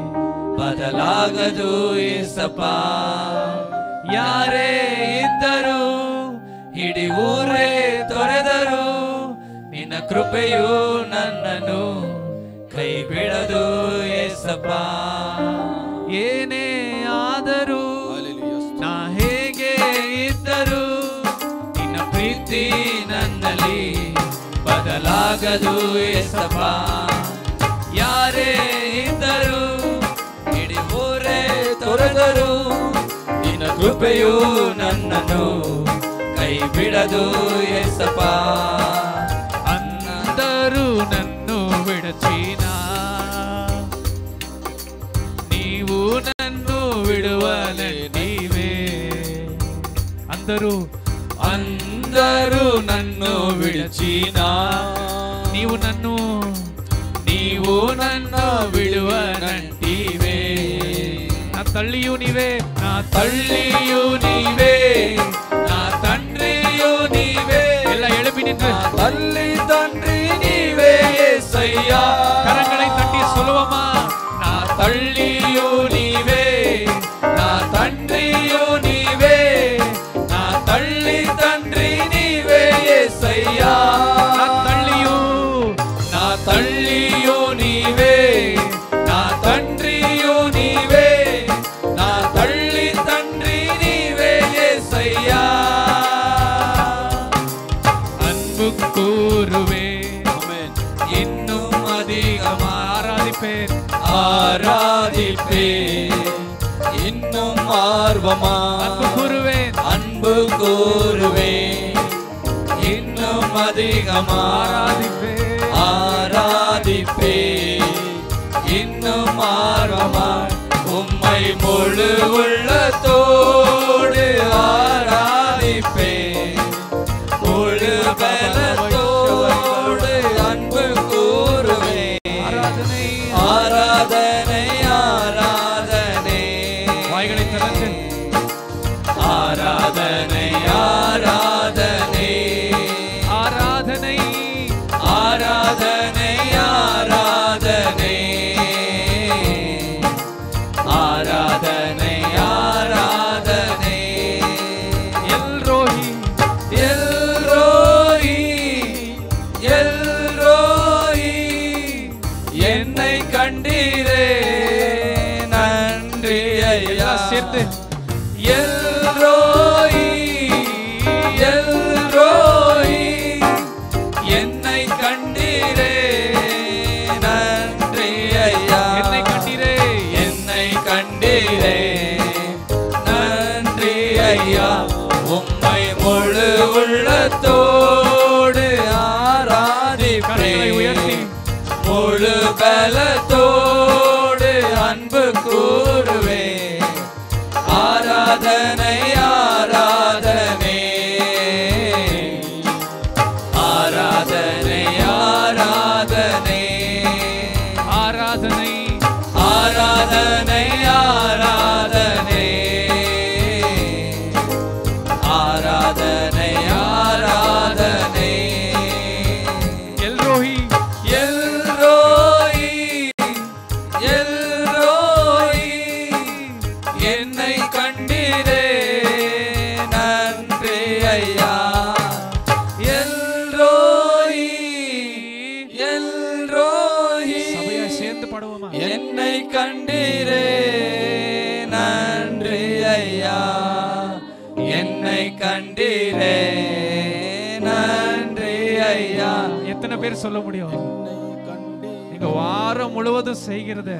ಬದಲಾಗದು ಏಸಪ್ಪ ಯಾರೇ ಇದ್ದರೂ ಇಡೀ ಊರೇ ತೊರೆದರು ನಿನ್ನ ಕೃಪೆಯು ನನ್ನನ್ನು ಕೈ ಬಿಡದು ಏಸಪ್ಪ ಏನೇ ಆದರೂ ನಾ ಹೇಗೆ ಇದ್ದರೂ ನಿನ್ನ ಪ್ರೀತಿ ನನ್ನಲ್ಲಿ ಬದಲಾಗದು ಎಸಪ್ಪ ಯಾರೇ ಇದ್ದರೂ ಇಡೀ ಊರೇ ತೊರೆದರು ನಿನ್ನ ಕೃಪೆಯು ನನ್ನನ್ನು ಕೈ ಬಿಡದು ಎಸಪ್ಪ ಅಂದರು ನನ್ನು ಬಿಡಚೀನ ನೀವು ನನ್ನು ಬಿಡುವ ನೀವೇ ಅಂದರು ಅಂದರು ನನ್ನು ವಿಡಚಿನ ನೀವು ನನ್ನು ನೀವು ನನ್ನ ಬಿಡುವ ನಂಟಿವೆ ನಾ ತಳ್ಳಿಯೂ ನೀವೇ ನಾ ತಳ್ಳಿಯು ನೀವೇ ನಾ ತಂಡ್ರಿಯು ನೀವೇ ಎಲ್ಲ ಎಳಬಿ ನಿன்று ತಲ್ಲಿ ತಂಡ್ರಿ ನೀವೇ ಏಸಯ್ಯ கரங்களை தட்டி சொல்லுவோமா ನಾ ತಳ್ಳಿಯು ನೀವೇ ನಾ ತಂಡ್ರಿಯು ನೀವೇ ನಾ ತಳ್ಳಿ ತಂಡ್ರಿ ನೀವೇ ಏಸಯ್ಯ ನಾ ತಳ್ಳಿಯೂ ನಾ ತಳ್ಳಿಯು ನೀವೇ ನಾ ತಂಡ್ರಿಯು ನೀವೇ ನಾ ತಳ್ಳಿ ತಂಡ್ರಿ ನೀವೇ ಏಸಯ್ಯ அன்பு கூறுவே இன்னும் அதிகமாக ஆராதிப்பேன் ஆராதிப்பே இன்னும் ஆர்வமா அன்பு கூறுவேன் அன்பு கூறுவே இன்னும் அதிகமா ஆராதிப்பேன் ஆராதிப்பே இன்னும் ஆர்வமா உம்மை முழு உள்ளத்தோடு ஆராதிப்பே முழு பலத்தோடு அன்பு கூறுவே ஆராதனை ஆராதனை சேர்ந்து ஆராதனை ஆராதனை ஆராதனை ஆராதனை ஆராதனை ஆராதனை ஆராதனை எல்ரோஹி எல்ரோயி எல்ரோயி என்னை கண்டீரே நன்றி ஐயா எல்லாம் சேர்ந்து எல்ரோயி எல்ரோயி என்னை கண்டீரே நன்றி ஐயா என்னை கண்டீரே என்னை கண்டீரே நன்றி ஐயா உம்மை முழு உள்ளத்தோடு கரங்களை உயர்த்தி ஆராதிப்பேன் முழு பலத்தோடு அன்பு கூறுவே ஆராதனை ஆராதனை ஆராதனை ஆராதனை ஆராதனை ஆராதனை ஆராதனை ஆராதனை ஆராதனை எல்ரோஹி எல்ரோயி எல்ரோயி என்னை கண்டீரே நன்றி ஐயா எல்ரோயி எல்ரோயி சபையா சேர்ந்து பாடுவோமா என்னை கண்டீரே நன்றி ஐயா என்னை கண்டீரே நன்றி ஐயா எத்தனை பேர் சொல்ல முடியும் நீங்க வாரம் முழுவதும் செய்கிறத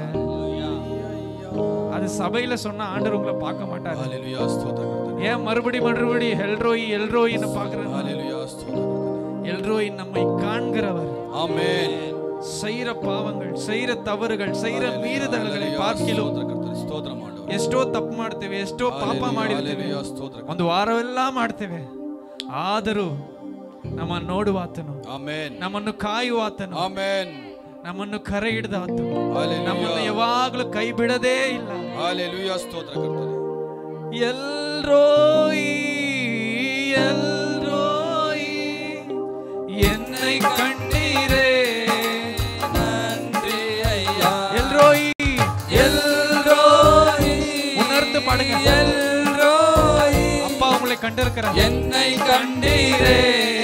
அது சபையில சொன்னா ஆண்டவர் உங்களை பார்க்க மாட்டாரு ஹalleluya ஸ்தோத்திர கர்த்தனே ஏன் மறுபடி மறுபடி எல்ரோய் எல்ரோயின்னு பாக்குறது ஹalleluya ஸ்தோத்திர கர்த்தனே எல்ரோய் நம்மை காண்கிறவர் ஆமென் செய்யற பாவங்கள் செய்யற தவறுகள் செய்யற மீறுதல்களை பார்க்கிலும் ಸ್ತೋತ್ರ ಕರ್ತನೆ ಸ್ತೋತ್ರ ಮಾಡು ಎಷ್ಟೋ ತಪ್ಪು ಮಾಡ್ತೇವೆ ಎಷ್ಟೋ ಪಾಪ ಮಾಡಿರ್ತೇವೆ Hallelujah, ಸ್ತೋತ್ರ ಒಂದು ವಾರವೆಲ್ಲ ಮಾಡ್ತೇವೆ ಆದರೂ ನಮ್ಮ ನೋಡುವಾತನು ಆಮೆನ್ ನಮ್ಮನ್ನು ಕಾಯುವಾತನು ಆಮೆನ್ ನಮ್ಮನ್ನು ಕರೆ ಹಿಡಿದಾತನು Hallelujah. ನಮ್ಮನ್ನು ಯಾವಾಗಲೂ ಕೈ ಬಿಡದೇ ಇಲ್ಲ ಹಾಲೆಲೂಯಾ ಸ್ತೋತ್ರ ಕರ್ತನೆ ಎಲ್ರೋಯಿ ಎಲ್ರೋಯಿ என்னை கண்டீரே நன்றி ஐயா எல்ரோய் எல்ரோயி உணர்ந்து பாடுங்க எல்ரோயி அப்பா உங்களை கண்டிருக்கிறார் என்னை கண்டீரே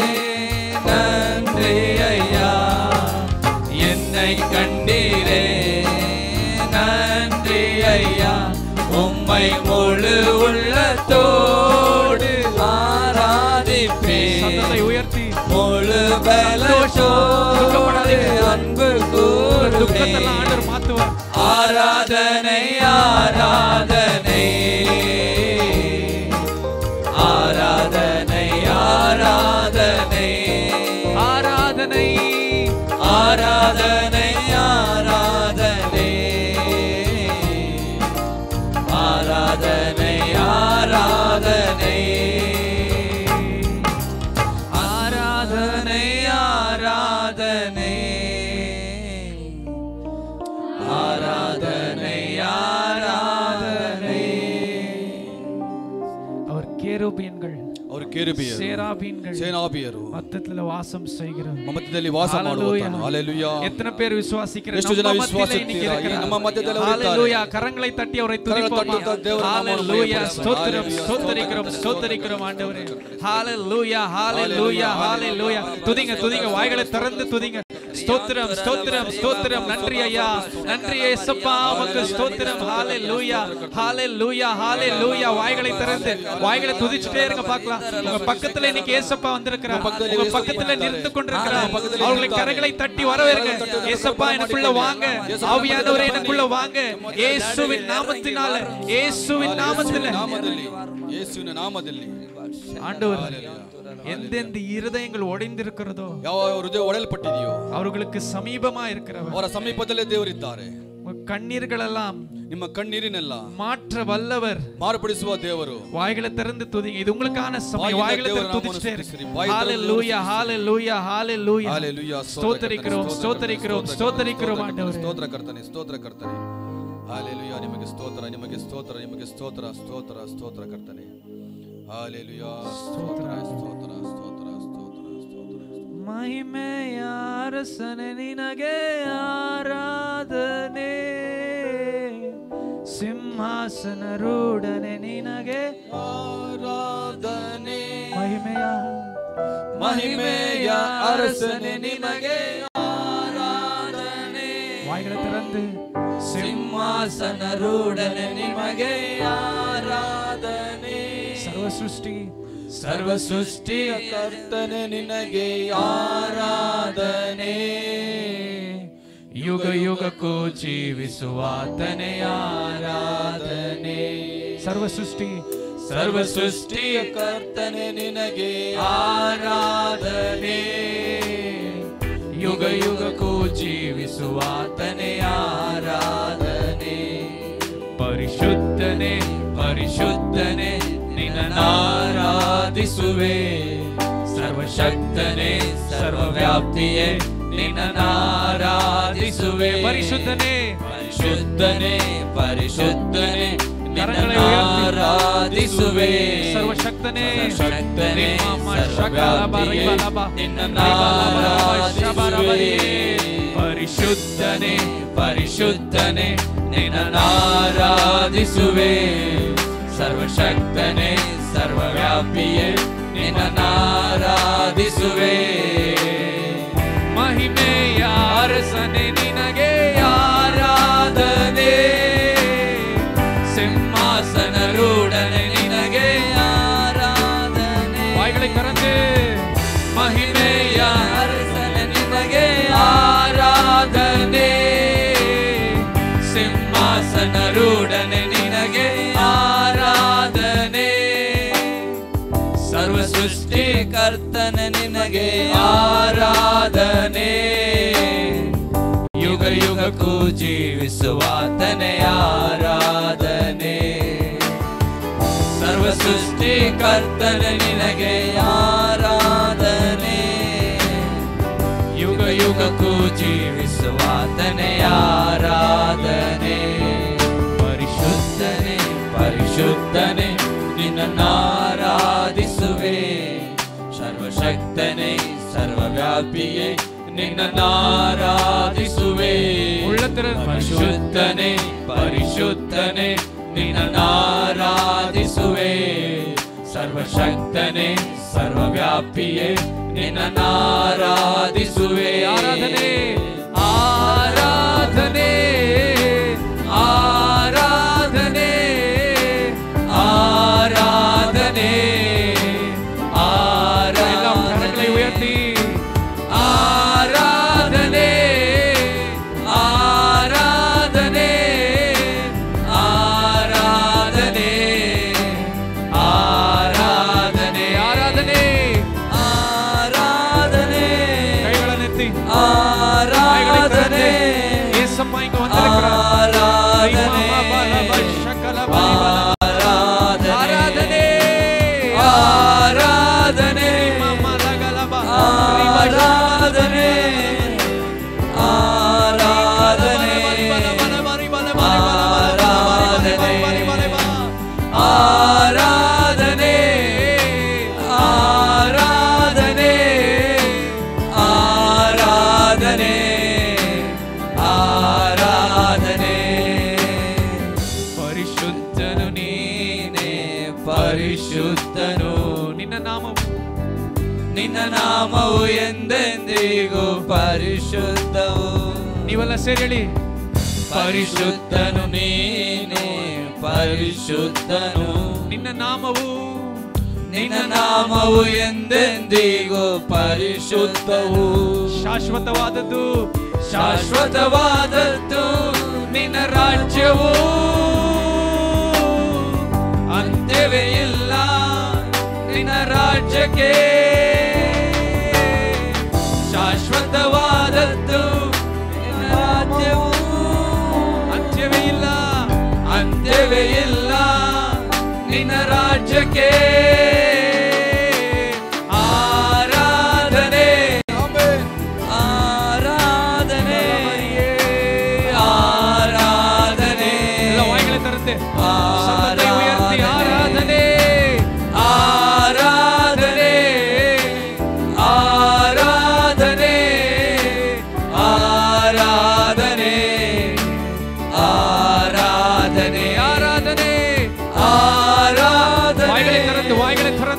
நன்றி ஐயா என்னை கண்டீரே நன்றி ஐயா உம்மை முழு உள்ளத்தோடு ஆராதிப்பேன் சத்தத்தை உயர்த்தி முழு சந்தோஷம், துக்கப்படாதீங்க. பலத்தோடு அன்பு உங்க துக்கத்தெல்லாம் கூறுவேன் ஆண்டவர் மாத்துவார் ஆராதனை ஆராதனை ஆராதனை ஆராதனை ஆராதனை ஆராதனை ஆராதனை ஆராதனை ஆராதனை ஆராதனை ஆராதனை ஆராதனை ஆராதனை அவர் கேருபீன்கள் ಅವರು ಕೇರುಬಿಯರು சேராபீன்கள் ಸೇನಾಬಿಯರು மத்தத்துல வாசம் செய்கிறார் ಮಧ್ಯದಲ್ಲಿ ವಾಸ ಮಾಡುವನು ಹಾಲೆಲೂಯಾ எத்தனை பேர் விசுவாசிக்கிறேன் ಎಷ್ಟು ಜನ நம்ம மத்தியில இன்னைக்கு ವಿಶ್ವಾಸಿಸ್ತೀರಾ? இருக்கிறார். ನಮ್ಮ ಮಧ್ಯದಲ್ಲಿ ಅವರು ಇದ್ದಾರೆ. Hallelujah. கரங்களை தட்டி அவரை கரங்களை துதிப்போமா தட்டி தேவரை நாமத்தை Hallelujah. மகிமைப்படுத்துவோம். ஸ்தோத்திரம் Hallelujah. ஸ்தோத்தரிக்கிறோம் ஸ்தோத்தரிக்கிறோம் ஆண்டவரே Hallelujah. Hallelujah. Hallelujah. துதிங்க துதிங்க வாய்களை திறந்து துதிங்க ஸ்தோத்திரம் ஸ்தோத்திரம் ஸ்தோத்திரம் நன்றி ஐயா நன்றி ஏசப்பா உமக்கு ஸ்தோத்திரம் Hallelujah. Hallelujah. Hallelujah. வாய்களை திறந்து வாய்களை துதிச்சுட்டே இருங்க பார்க்கலாம் உங்க பக்கத்துல இன்னைக்கு ஏசப்பா வந்திருக்கிறார் பக்கத்துல உங்க இயேசு பக்கத்துல இருக்கிறார். நிறுத்து கொண்டிருக்கிறார் ஆமா, பக்கத்துல அவர்களை இருக்கிறார். கரங்களை தட்டி வரவேற்க ஏசப்பா எனக்குள்ள வாங்க ஆவியானவரே எனக்குள்ள வாங்க இயேசுவின் நாமத்தினால இயேசுவின் நாமத்தில ನಾಮದಲ್ಲಿ ಯೇಸುವಿನ ನಾಮದಲ್ಲಿ ஆண்டவர் எந்தெந்த இருதயங்கள் உடைந்திருக்கிறதோ ಯಾವ ಹೃದಯ ಒಡೆಯಲ್ಪಟ್ಟಿದೆಯೋ அவர்களுக்கு சமீபமா இருக்கிறவர் ಅವರ ಸಮೀಪದಲ್ಲೇ ದೇವರಿದ್ದಾರೆ உங்க கண்ணீர்கள் எல்லாம் ನಿಮ್ಮ ಕಣ್ಣೀರಿನೆಲ್ಲ மாற்ற வல்லவர் ಮಾರ್ಪಡಿಸುವ ದೇವರು வாய்களை திறந்து துதிங்க இது உங்களுக்கான சமயம் வாயில வாய்களை தேவரை திறந்து நாம துதிச்சிட்டே ஸ்துதிச்சிரி. இருக்கு வாய் திறந்து ஹalleluya ஹalleluya ஹalleluya ಹಾಲೆಲೂಯಾ ஸ்தோத்தரிக்கிறோம் ஸ்தோத்தரிக்கிறோம் ஸ்தோத்தரிக்கிறோம் ஆண்டவரே ಸ್ತೋತ್ರ ಕರ್ತನೆ ಸ್ತೋತ್ರ ಕರ್ತನೆ ಹಾಲೆಲುಯ ನಿಮಗೆ ಸ್ತೋತ್ರ ನಿಮಗೆ ಸ್ತೋತ್ರ ನಿಮಗೆ ಸ್ತೋತ್ರ ಸ್ತೋತ್ರ ಸ್ತೋತ್ರ ಕರ್ತನೆ ಹಾಲೆಲುಯ ಸ್ತೋತ್ರ ಸ್ತೋತ್ರ ಸ್ತೋತ್ರ ಸ್ತೋತ್ರ ಸ್ತೋತ್ರ ಮಹಿಮೆಯ ಅರಸನೆ ನಿನಗೆ ಆರಾಧನೆ ಸಿಂಹಾಸನ ರೂಢನೆ ನಿನಗೆ ಆರಾಧನೆ ಮಹಿಮೆಯ ಮಹಿಮೆಯ ಅರಸನೆ ನಿನಗೆ ಆರಾಧನೆ ವಾಯ್ಗಳ ತೆರಂದು ಸಿಂಹಾಸನ ರೂಢನೆ ನಿಮಗೆ ಆರಾಧನೆ ಸರ್ವ ಸೃಷ್ಟಿ ಸರ್ವ ಸೃಷ್ಟಿಯ ಕರ್ತನೆ ನಿನಗೆ ಆರಾಧನೆ ಯುಗ ಯುಗಕ್ಕೂ ಜೀವಿಸುವಾತನೆ ಆರಾಧನೆ ಸರ್ವ ಸೃಷ್ಟಿ ಸರ್ವ ಸೃಷ್ಟಿಯ ಕರ್ತನೆ ನಿನಗೆ ಆರಾಧನೆ ಯುಗ ಯುಗಕ್ಕೂ ಜೀವಿಸುವಾತನೆ ಆರಾಧನೆ ಪರಿಶುದ್ಧನೆ ಪರಿಶುದ್ಧನೆ ನಿನ್ನಾರಾಧಿಸುವೆ ಸರ್ವಶಕ್ತನೆ ಸರ್ವವ್ಯಾಪ್ತಿಯೇ ನಿನ್ನಾರಾಧಿಸುವೆ ಪರಿಶುದ್ಧನೇ ಪರಿಶುದ್ಧನೆ ಪರಿಶುದ್ಧನೆ ಕರங்களை ಉಯರ್ತಿ. ಆರಾಧಿಸುವೆ ಸರ್ವಶಕ್ತನೇ ಸರ್ವಶಕ್ತನೇ ನಿಮ್ಮ ಸರ್ವವ್ಯಾಪ್ತಿಯೇ ಶಕಲಬ ನಿನ್ನಾರಾಧಿಸುವೆ. ಪರಿಶುದ್ಧನೆ ಪರಿಶುದ್ಧನೆ ನಿನ್ನಾರಾಧಿಸುವೆ ಸರ್ವಶಕ್ತನೆ ಸರ್ವವ್ಯಾಪಿಯೇ ನಿನ್ನಾರಾಧಿಸುವೆ ಮಹಿಮೆಯ ಅರಸನೆ ನಿನಗೆ ಆರಾಧನೆ ಸಿಂಹಾಸನ ರೂಢನೆ ನಿನಗೆ ಆರಾಧನೆ ವಾಯ್களை ಕರಂದು ಮಹಿಮೆಯ ಅರಸನೆ ನಿನಗೆ ಆರಾಧನೆ ಸಿಂಹಾಸನ ರೂಢನೆ ನಿನಗೆ ಆರಾಧನೆ ಸರ್ವ ಸೃಷ್ಟಿ ಕರ್ತನ ನಿನಗೆ ಆರಾಧನೆ ಯುಗ ಯುಗಕ್ಕೂ ಜೀವಿಸುವಾತನೆ ಆರಾಧನೆ ಸರ್ವ ಸೃಷ್ಟಿ ಕರ್ತನ ನಿನಗೆ ಆರಾಧನೆ ಯುಗ ಯುಗಕ್ಕೂ ಜೀವಿಸುವಾತನೆ ಆರಾಧನೆ ಪರಿಶುದ್ಧನೆ ಪರಿಶುದ್ಧನೆ ನಿನ್ನಾರಾಧಿಸುವೆ ಸರ್ವಶಕ್ತನೆ ಸರ್ವವ್ಯಾಪಿಯೇ ನಿನ್ನಾರಾಧಿಸುವೆ உள்ளத்திறன் ಪರಿಶುದ್ಧನೆ ಪರಿಶುದ್ಧನೆ ನಿನ್ನಾರಾಧಿಸುವೆ ಸರ್ವಶಕ್ತನೆ ಸರ್ವವ್ಯಾಪಿಯೇ ನಿನ್ನಾರಾಧಿಸುವೆ ಆರಾಧನೆ. ಆರಾಧನೆ ಆರಾಧನೆ ಆರಾಧನೆ எல்லாம் கரங்களை ಆರಾಧನೆ உயர்த்தி ಆರಾಧನೆ ಆರಾಧನೆ ಆರಾಧನೆ ಆರಾಧನೆ ஆராதனை ಆರಾಧನೆ கைகளை நெத்தி ಆರಾಧನೆ ஏசப்பா இங்க வந்திருக்கிறார் ಆರಾಧನೆ ಆರಾಧನೆ ಆರಾಧನೆ ಆರಾಧನೆ ಆರಾಧನೆ ಆರಾಧನೆ ಆರಾಧನೆ ಆರಾಧನೆ ಆರಾಧನೆ ಪರಿಶುದ್ಧನು ನೀನೇ ಪರಿಶುದ್ಧನು ನಿನ್ನ ನಾಮವು ನಿನ್ನ ನಾಮವು ಎಂದೆಂದಿಗೂ ಪರಿಶುದ್ಧವು ನೀವೆಲ್ಲ ಸೇರಿ ಹೇಳಿ ಪರಿಶುದ್ಧನು ನೀನೇ ಪರಿಶುದ್ಧನು ನಿನ್ನ ನಾಮವು ನಿನ್ನ ನಾಮವು ಎಂದೆಂದಿಗೂ ಪರಿಶುದ್ಧವು ಶಾಶ್ವತವಾದದ್ದು ಶಾಶ್ವತವಾದದ್ದು ನಿನ್ನ ರಾಜ್ಯವು ಅಂತ್ಯವೇ ಇಲ್ಲ ನಿನ್ನ ರಾಜ್ಯಕ್ಕೆ ಶಾಶ್ವತವಾದದ್ದು ನಿನ್ನ ರಾಜ್ಯವು ಅಂತ್ಯವೇ ಇಲ್ಲ ಅಂತ್ಯವೇ ಇಲ್ಲ ನಿನ್ನ ರಾಜ್ಯಕ್ಕೆ ಆರಾಧನೆ ಆರಾಧನೆ ಆರಾಧನೆ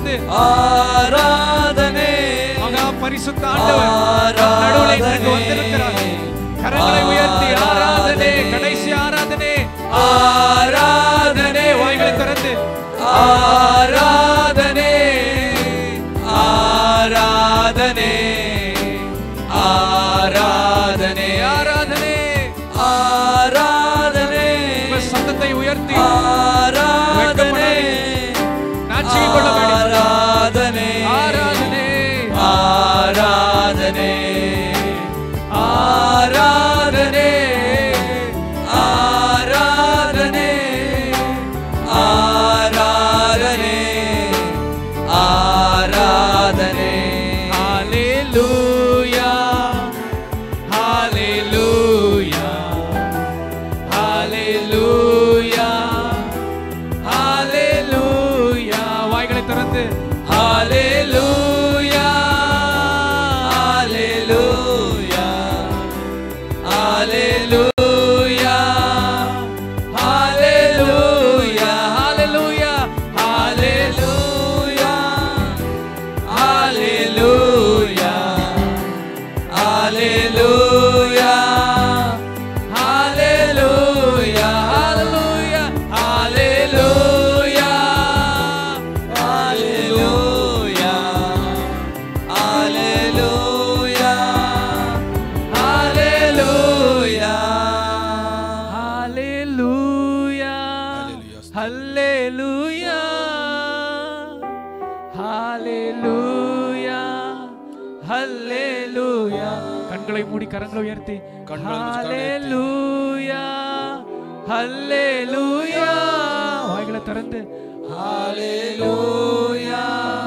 திறந்து ஆராதனை மகா பரிசுத்த ஆண்டவர் நம் நடுவுல இன்றைக்கு வந்திருக்கிறார் கரங்களை உயர்த்தி ஆராதனை கடைசி ஆராதனை ஆராதனை வாய்களை திறந்து ஆராதனை ஆராதனை ஆராதனை ஆராதனை ஆராதனை உங்கள் சத்தத்தை உயர்த்தி ஆராதனை நாச்சில் கொள்ள வேண்டும் ஆராதனை ஆராதனை ஆராதனை ஆராதனை ஆராதனை ஆராதனை ஆராதனை ஹalleluya ஹalleluya ஹalleluya ஹalleluya வாய்களை திறந்து Hallelujah, hallelujah, hallelujah, hallelujah, hallelujah, hallelujah, hallelujah, hallelujah, hallelujah, hallelujah, hallelujah. Hallelujah. Hallelujah. Hallelujah. ஹalleluya Hallelujah. ஹalleluya ஹalleluya ஹalleluya கண்களை மூடி கரங்களை உயர்த்தி கண்களை மூடி கரங்களை உயர்த்தி. ஹalleluya ஹalleluya வாய்களை திறந்து ஹalleluya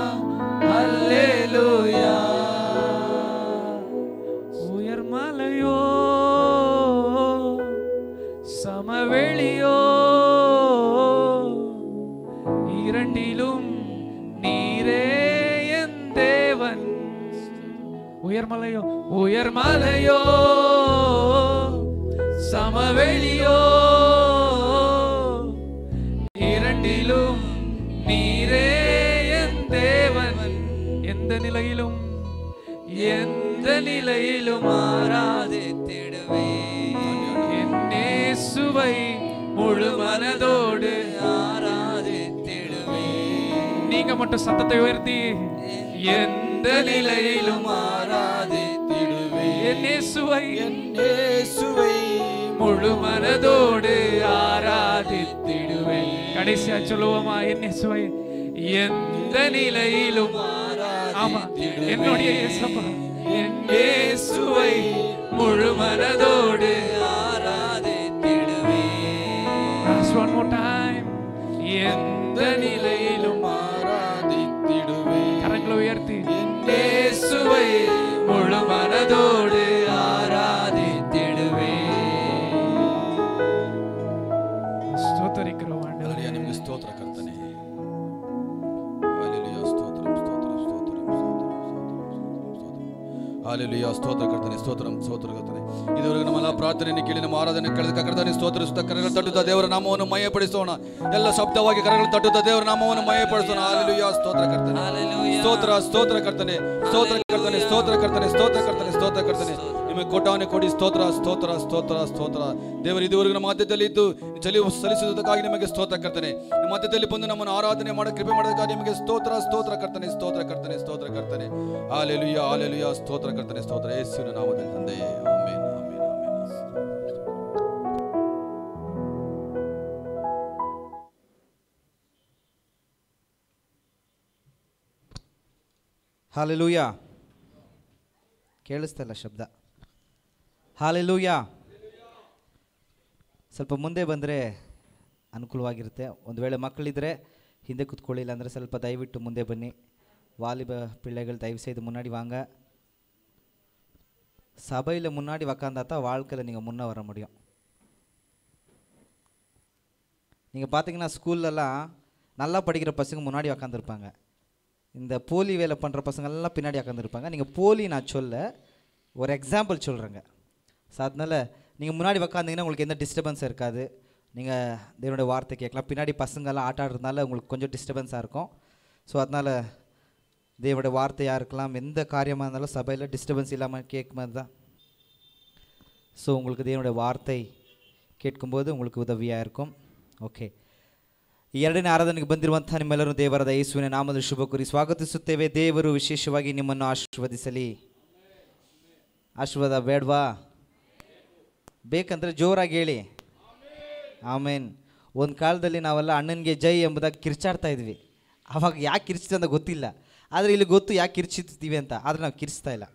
ஹalleluya உயர் மலையோ சமவெளியோ இரண்டிலும் நீரே என் தேவன் உயர்மலையோ உயர்மலையோ சமவெளியோ இரண்டிலும் நீரே என் தேவன் எந்த நிலையிலும் எந்த நிலையிலும் ஆராதித்திடுவே என் இயேசுவை முழு மனதோடு ஆராதித்திடுவே நீங்க மட்டும் சத்தத்தை உயர்த்தி எந்த நிலையிலும் ஆராதித்திடுவே என் இயேசுவை இயேசுவை முழு மனதோடு ஆராதித்திடுவேன் கடைசியா சொல்லுவோமா என் இயேசுவை எந்த நிலையிலும் ஆமா என்னுடைய இயேசப்பா என் இயேசுவை முழு மனதோடு ஆராதித்திடுவே Last one more time. எந்த நிலையிலும் ஆராதித்திடுவே கரங்களை உயர்த்தி இயேசுவை முழு மனதோடு ஆராதித்திடுவே ஸ்தோத்தரிக்கிறோம் ஆண்டவரே ಹಲ್ಲೆಲೂಯಾ ನಿಮಗೆ ಸ್ತೋತ್ರ ಕರ್ತನೆ ಹಲ್ಲೆಲೂಯಾ ಸ್ತೋತ್ರಂ ಸ್ತೋತ್ರಂ ಸ್ತೋತ್ರಂ ಹಾಲೆಲುಯ ಸ್ತೋತ್ರ ಕರ್ತನೆ ಸ್ತೋತ್ರಂ ಸ್ತೋತ್ರ ಕರ್ತನೆ ಇದುವರೆಗೂ ನಮ್ಮೆಲ್ಲ ಪ್ರಾರ್ಥನೆಯನ್ನು ಕೇಳಿ ನಮ್ಮ ಆರಾಧನೆ ಕಳೆದ ಕರ್ತನೆ ಸ್ತೋತ್ರಿಸುತ್ತಾ ಕರಗಳು ತಟ್ಟುತ್ತಾ ದೇವರ ನಾಮವನ್ನು ಮಯಪಡಿಸೋಣ ಎಲ್ಲ ಶಬ್ದವಾಗಿ ಕರಗಳು ತಟ್ಟುತ್ತಾ ದೇವರ ನಾಮವನ್ನು ಮಯಪಡಿಸೋಣ ಹಾಲೆಲುಯ ಸ್ತೋತ್ರ ಕರ್ತನೆ ಸ್ತೋತ್ರ ಸ್ತೋತ್ರ ಕರ್ತನೆ ಸ್ತೋತ್ರ ಕರ್ತನೆ ಸ್ತೋತ್ರ ಕರ್ತನೆ ಸ್ತೋತ್ರ ಕರ್ತನೆ ಸ್ತೋತ್ರ ಕರ್ತನೆ ನಿಮಗೆ ಕೊಟ್ಟವನೇ ಕೊಡಿ ಸ್ತೋತ್ರ ಸ್ತೋತ್ರ ಸ್ತೋತ್ರ ಸ್ತೋತ್ರ ದೇವರು ಇದುವರೆಗೂ ನಮ್ಮ ಮಧ್ಯದಲ್ಲಿ ಇದ್ದು ಚಲಿ ಸಲ್ಲಿಸುವುದಕ್ಕಾಗಿ ನಿಮಗೆ ಸ್ತೋತ್ರ ಕರ್ತನೆ ನಿಮ್ಮ ಮಧ್ಯದಲ್ಲಿ ಬಂದು ನಮ್ಮನ್ನು ಆರಾಧನೆ ಮಾಡೋ ಕೃಪೆ ಮಾಡೋದಕ್ಕಾಗಿ ನಿಮಗೆ ಸ್ತೋತ್ರ ಸ್ತೋತ್ರ ಕರ್ತನೆ ಸ್ತೋತ್ರ ಕರ್ತನೆ ಸ್ತೋತ್ರ ಕರ್ತನೆ ಹಾಲೆಲುಯ ಹಾಲೆಲುಯ ಸ್ತೋತ್ರ ಕರ್ತನೆ ಸ್ತೋತ್ರ ಯೇಸುವಿನ ನಾಮದಲ್ಲಿ ತಂದೆ ಆಮೇನ್ ಆಮೇನ್ ಆಮೇನ್ ಹಾಲೆಲೂಯ ಕೇಳಿಸ್ತಲ್ಲ ಶಬ್ದ ಹಾಲೆಲೂಯ ಸ್ವಲ್ಪ ಮುಂದೆ ಬಂದರೆ ಅನುಕೂಲವಾಗಿರುತ್ತೆ ಒಂದು ವೇಳೆ ಮಕ್ಕಳಿದ್ರೆ ಹಿಂದೆ ಕುತ್ಕೊಳ್ಳಿಲ್ಲ ಅಂದರೆ ಸ್ವಲ್ಪ ದಯವಿಟ್ಟು ಮುಂದೆ ಬನ್ನಿ வாலிப பிள்ளைகள் தயவு செய்து முன்னாடி வாங்க சபையில் முன்னாடி உக்காந்தா தான் வாழ்க்கையில் நீங்கள் முன்னே வர முடியும் நீங்கள் பார்த்தீங்கன்னா ஸ்கூல்லலாம் நல்லா படிக்கிற பசங்க முன்னாடி உக்காந்துருப்பாங்க இந்த போலி வேலை பண்ணுற பசங்கள்லாம் பின்னாடி உக்காந்துருப்பாங்க நீங்கள் போலி நான் சொல்ல ஒரு எக்ஸாம்பிள் சொல்கிறேங்க ஸோ அதனால் நீங்கள் முன்னாடி உக்காந்தீங்கன்னா உங்களுக்கு எந்த டிஸ்டர்பன்ஸ் இருக்காது நீங்கள் தேவனுடைய வார்த்தை கேட்கலாம் பின்னாடி பசங்கள்லாம் ஆட்ட ஆடுறதுனால உங்களுக்கு கொஞ்சம் டிஸ்டர்பன்ஸாக இருக்கும் ஸோ அதனால் தேவனுடைய வார்த்தையாக இருக்கலாம் எந்த காரியமாக இருந்தாலும் சபையில் டிஸ்டர்பன்ஸ் இல்லாமல் கேட்கும் தான் ஸோ உங்களுக்கு தேவனுடைய வார்த்தை ಕೇಟ್ಕೊಂಬೋದು உங்களுக்கு ಉದವಿயாக இருக்கும் ಓಕೆ ಎರಡನೇ ಆರಾಧನೆಗೆ ಬಂದಿರುವಂಥ ನಿಮ್ಮೆಲ್ಲರೂ ದೇವರಾದ ಯೇಸುವಿನ ನಾಮದ ಶುಭ ಕುರಿ ಸ್ವಾಗತಿಸುತ್ತೇವೆ ದೇವರು ವಿಶೇಷವಾಗಿ ನಿಮ್ಮನ್ನು ಆಶೀರ್ವದಿಸಲಿ ಆಶೀರ್ವಾದ ಬೇಡವಾ ಬೇಕಂದ್ರೆ ಜೋರಾಗಿ ಹೇಳಿ ಆಮೇನ್ ಒಂದು ಕಾಲದಲ್ಲಿ ನಾವೆಲ್ಲ ಅಣ್ಣನಿಗೆ ಜೈ ಎಂಬುದಾಗಿ ಕಿರ್ಚಾಡ್ತಾ ಇದ್ವಿ ಅವಾಗ ಯಾಕೆ ಕಿರ್ಚಿದೆ ಅಂತ ಗೊತ್ತಿಲ್ಲ ಆದರೆ ಇಲ್ಲಿ ಗೊತ್ತು ಯಾಕೆ ಕಿರ್ಚಿರ್ತೀವಿ ಅಂತ ಆದರೆ ನಾವು ಕಿರ್ಚ್ತಾ ಇಲ್ಲ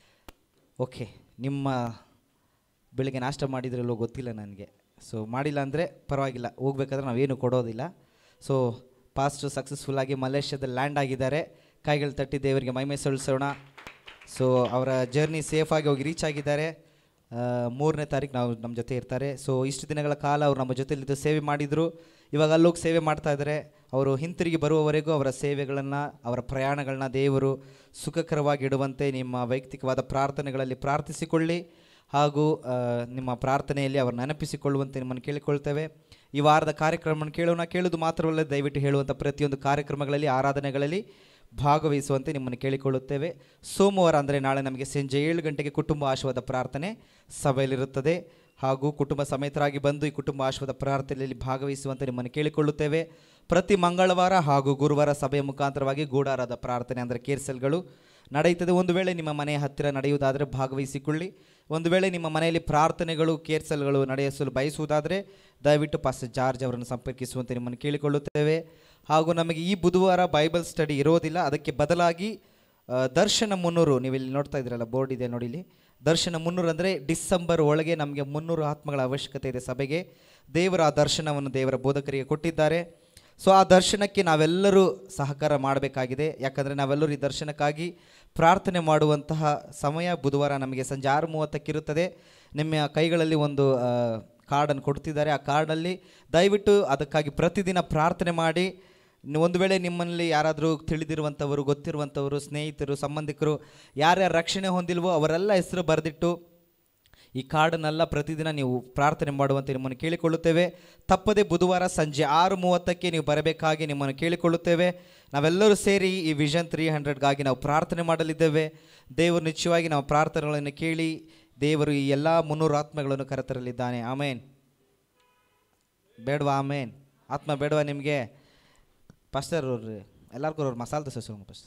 ಓಕೆ ನಿಮ್ಮ ಬೆಳಿಗ್ಗೆ ನಾಷ್ಟ ಮಾಡಿದ್ರಲ್ಲೋ ಗೊತ್ತಿಲ್ಲ ನನಗೆ ಸೊ ಮಾಡಿಲ್ಲ ಅಂದರೆ ಪರವಾಗಿಲ್ಲ ಹೋಗ್ಬೇಕಾದ್ರೆ ನಾವೇನು ಕೊಡೋದಿಲ್ಲ ಸೊ ಪಾಸ್ಟ್ ಸಕ್ಸಸ್ಫುಲ್ಲಾಗಿ ಮಲೇಷ್ಯಾದಲ್ಲಿ ಲ್ಯಾಂಡ್ ಆಗಿದ್ದಾರೆ ಕೈಗಳು ತಟ್ಟಿ ದೇವರಿಗೆ ಮೈಮೆ ಸಲ್ಲಿಸೋಣ ಸೊ ಅವರ ಜರ್ನಿ ಸೇಫಾಗಿ ಹೋಗಿ ರೀಚ್ ಆಗಿದ್ದಾರೆ ಆ, ಮೂರನೇ ತಾರೀಕು ನಾವು ನಮ್ಮ ಜೊತೆ ಇರ್ತಾರೆ ಸೊ ಇಷ್ಟು ದಿನಗಳ ಕಾಲ ಅವರು ನಮ್ಮ ಜೊತೆಲಿದ್ದು ಸೇವೆ ಮಾಡಿದರು ಇವಾಗ ಅಲ್ಲೋಗಿ ಸೇವೆ ಮಾಡ್ತಾ ಇದ್ದಾರೆ ಅವರು ಹಿಂತಿರುಗಿ ಬರುವವರೆಗೂ ಅವರ ಸೇವೆಗಳನ್ನು ಅವರ ಪ್ರಯಾಣಗಳನ್ನ ದೇವರು ಸುಖಕರವಾಗಿ ಇಡುವಂತೆ ನಿಮ್ಮ ವೈಯಕ್ತಿಕವಾದ ಪ್ರಾರ್ಥನೆಗಳಲ್ಲಿ ಪ್ರಾರ್ಥಿಸಿಕೊಳ್ಳಿ ಹಾಗೂ ಆ, ನಿಮ್ಮ ಪ್ರಾರ್ಥನೆಯಲ್ಲಿ ಅವರು ನೆನಪಿಸಿಕೊಳ್ಳುವಂತೆ ನಿಮ್ಮನ್ನು ಕೇಳಿಕೊಳ್ತೇವೆ ಈ ವಾರದ ಕಾರ್ಯಕ್ರಮವನ್ನು ಕೇಳೋಣ ಕೇಳೋದು ಮಾತ್ರವಲ್ಲ ದಯವಿಟ್ಟು ಹೇಳುವಂಥ ಪ್ರತಿಯೊಂದು ಕಾರ್ಯಕ್ರಮಗಳಲ್ಲಿ ಆರಾಧನೆಗಳಲ್ಲಿ ಭಾಗವಹಿಸುವಂತೆ ನಿಮ್ಮನ್ನು ಕೇಳಿಕೊಳ್ಳುತ್ತೇವೆ ಸೋಮವಾರ ಅಂದರೆ ನಾಳೆ ನಮಗೆ ಸಂಜೆ ಏಳು ಗಂಟೆಗೆ ಕುಟುಂಬ ಆಶೀರ್ವಾದ ಪ್ರಾರ್ಥನೆ ಸಭೆಯಲ್ಲಿರುತ್ತದೆ ಹಾಗೂ ಕುಟುಂಬ ಸಮೇತರಾಗಿ ಬಂದು ಈ ಕುಟುಂಬ ಆಶೀರ್ವಾದ ಪ್ರಾರ್ಥನೆಯಲ್ಲಿ ಭಾಗವಹಿಸುವಂತೆ ನಿಮ್ಮನ್ನು ಕೇಳಿಕೊಳ್ಳುತ್ತೇವೆ ಪ್ರತಿ ಮಂಗಳವಾರ ಹಾಗೂ ಗುರುವಾರ ಸಭೆಯ ಮುಖಾಂತರವಾಗಿ ಗೂಢಾರದ ಪ್ರಾರ್ಥನೆ ಅಂದರೆ ಕೇರ್ಸಲ್ಗಳು ನಡೆಯುತ್ತದೆ ಒಂದು ವೇಳೆ ನಿಮ್ಮ ಮನೆಯ ಹತ್ತಿರ ನಡೆಯುವುದಾದರೆ ಭಾಗವಹಿಸಿಕೊಳ್ಳಿ ಒಂದು ವೇಳೆ ನಿಮ್ಮ ಮನೆಯಲ್ಲಿ ಪ್ರಾರ್ಥನೆಗಳು ಕೇರ್ಸಲ್ಗಳು ನಡೆಸಲು ಬಯಸುವುದಾದರೆ ದಯವಿಟ್ಟು ಪಾಸ್ಟರ್ ಜಾರ್ಜ್ ಅವರನ್ನು ಸಂಪರ್ಕಿಸುವಂತೆ ನಿಮ್ಮನ್ನು ಕೇಳಿಕೊಳ್ಳುತ್ತೇವೆ ಹಾಗೂ ನಮಗೆ ಈ ಬುಧವಾರ ಬೈಬಲ್ ಸ್ಟಡಿ ಇರೋದಿಲ್ಲ ಅದಕ್ಕೆ ಬದಲಾಗಿ ಆ, ದರ್ಶನ ಮುನ್ನೂರು ನೀವು ಇಲ್ಲಿ ನೋಡ್ತಾ ಇದ್ದೀರಲ್ಲ ಬೋರ್ಡ್ ಇದೆ ನೋಡಿ ಇಲ್ಲಿ ದರ್ಶನ ಮುನ್ನೂರು ಅಂದರೆ ಡಿಸೆಂಬರ್ ಒಳಗೆ ನಮಗೆ ಮುನ್ನೂರು ಆತ್ಮಗಳ ಅವಶ್ಯಕತೆ ಇದೆ ಸಭೆಗೆ ದೇವರ ಆ ದರ್ಶನವನ್ನು ದೇವರ ಬೋಧಕರಿಗೆ ಕೊಟ್ಟಿದ್ದಾರೆ ಸೊ ಆ ದರ್ಶನಕ್ಕೆ ನಾವೆಲ್ಲರೂ ಸಹಕಾರ ಮಾಡಬೇಕಾಗಿದೆ ಯಾಕಂದರೆ ನಾವೆಲ್ಲರೂ ಈ ದರ್ಶನಕ್ಕಾಗಿ ಪ್ರಾರ್ಥನೆ ಮಾಡುವಂತಹ ಸಮಯ ಬುಧವಾರ ನಮಗೆ ಸಂಜೆ ಆರು ಮೂವತ್ತಕ್ಕಿರುತ್ತದೆ ನಿಮ್ಮ ಕೈಗಳಲ್ಲಿ ಒಂದು ಆ, ಕಾರ್ಡನ್ನು ಕೊಡ್ತಿದ್ದಾರೆ ಆ ಕಾರ್ಡಲ್ಲಿ ದಯವಿಟ್ಟು ಅದಕ್ಕಾಗಿ ಪ್ರತಿದಿನ ಪ್ರಾರ್ಥನೆ ಮಾಡಿ ನಿ- ಒಂದು ವೇಳೆ ನಿಮ್ಮಲ್ಲಿ ಯಾರಾದರೂ ತಿಳಿದಿರುವಂಥವರು ಗೊತ್ತಿರುವಂಥವರು ಸ್ನೇಹಿತರು ಸಂಬಂಧಿಕರು ಯಾರ್ಯಾರು ರಕ್ಷಣೆ ಹೊಂದಿಲ್ವೋ ಅವರೆಲ್ಲ ಹೆಸರು ಬರೆದಿಟ್ಟು ಈ ಕಾರ್ಡನ್ನೆಲ್ಲ ಪ್ರತಿದಿನ ನೀವು ಪ್ರಾರ್ಥನೆ ಮಾಡುವಂತೆ ನಿಮ್ಮನ್ನು ಕೇಳಿಕೊಳ್ಳುತ್ತೇವೆ ತಪ್ಪದೆ ಬುಧವಾರ ಸಂಜೆ ಆರು ಮೂವತ್ತಕ್ಕೆ ನೀವು ಬರಬೇಕಾಗಿ ನಿಮ್ಮನ್ನು ಕೇಳಿಕೊಳ್ಳುತ್ತೇವೆ ನಾವೆಲ್ಲರೂ ಸೇರಿ ಈ ವಿಷನ್ ತ್ರೀ ಹಂಡ್ರೆಡ್ಗಾಗಿ ನಾವು ಪ್ರಾರ್ಥನೆ ಮಾಡಲಿದ್ದೇವೆ ದೇವರು ನಿಶ್ಚಯವಾಗಿ ನಾವು ಪ್ರಾರ್ಥನೆಗಳನ್ನು ಕೇಳಿ ದೇವರು ಈ ಎಲ್ಲ ಮುನ್ನೂರು ಆತ್ಮಗಳನ್ನು ಕರೆತರಲಿದ್ದಾನೆ ಆಮೇನ್ ಬೇಡವಾ ಆಮೇನ್ ಆತ್ಮ ಬೇಡವಾ ನಿಮಗೆ ಪಾಸ್ಟರ್ ಅವ್ರು ಎಲ್ಲರಿಗೂ ಅವ್ರು ಮಸಾಲೆ ದೋಸೆ ಸೋಮ ಫಸ್ಟ್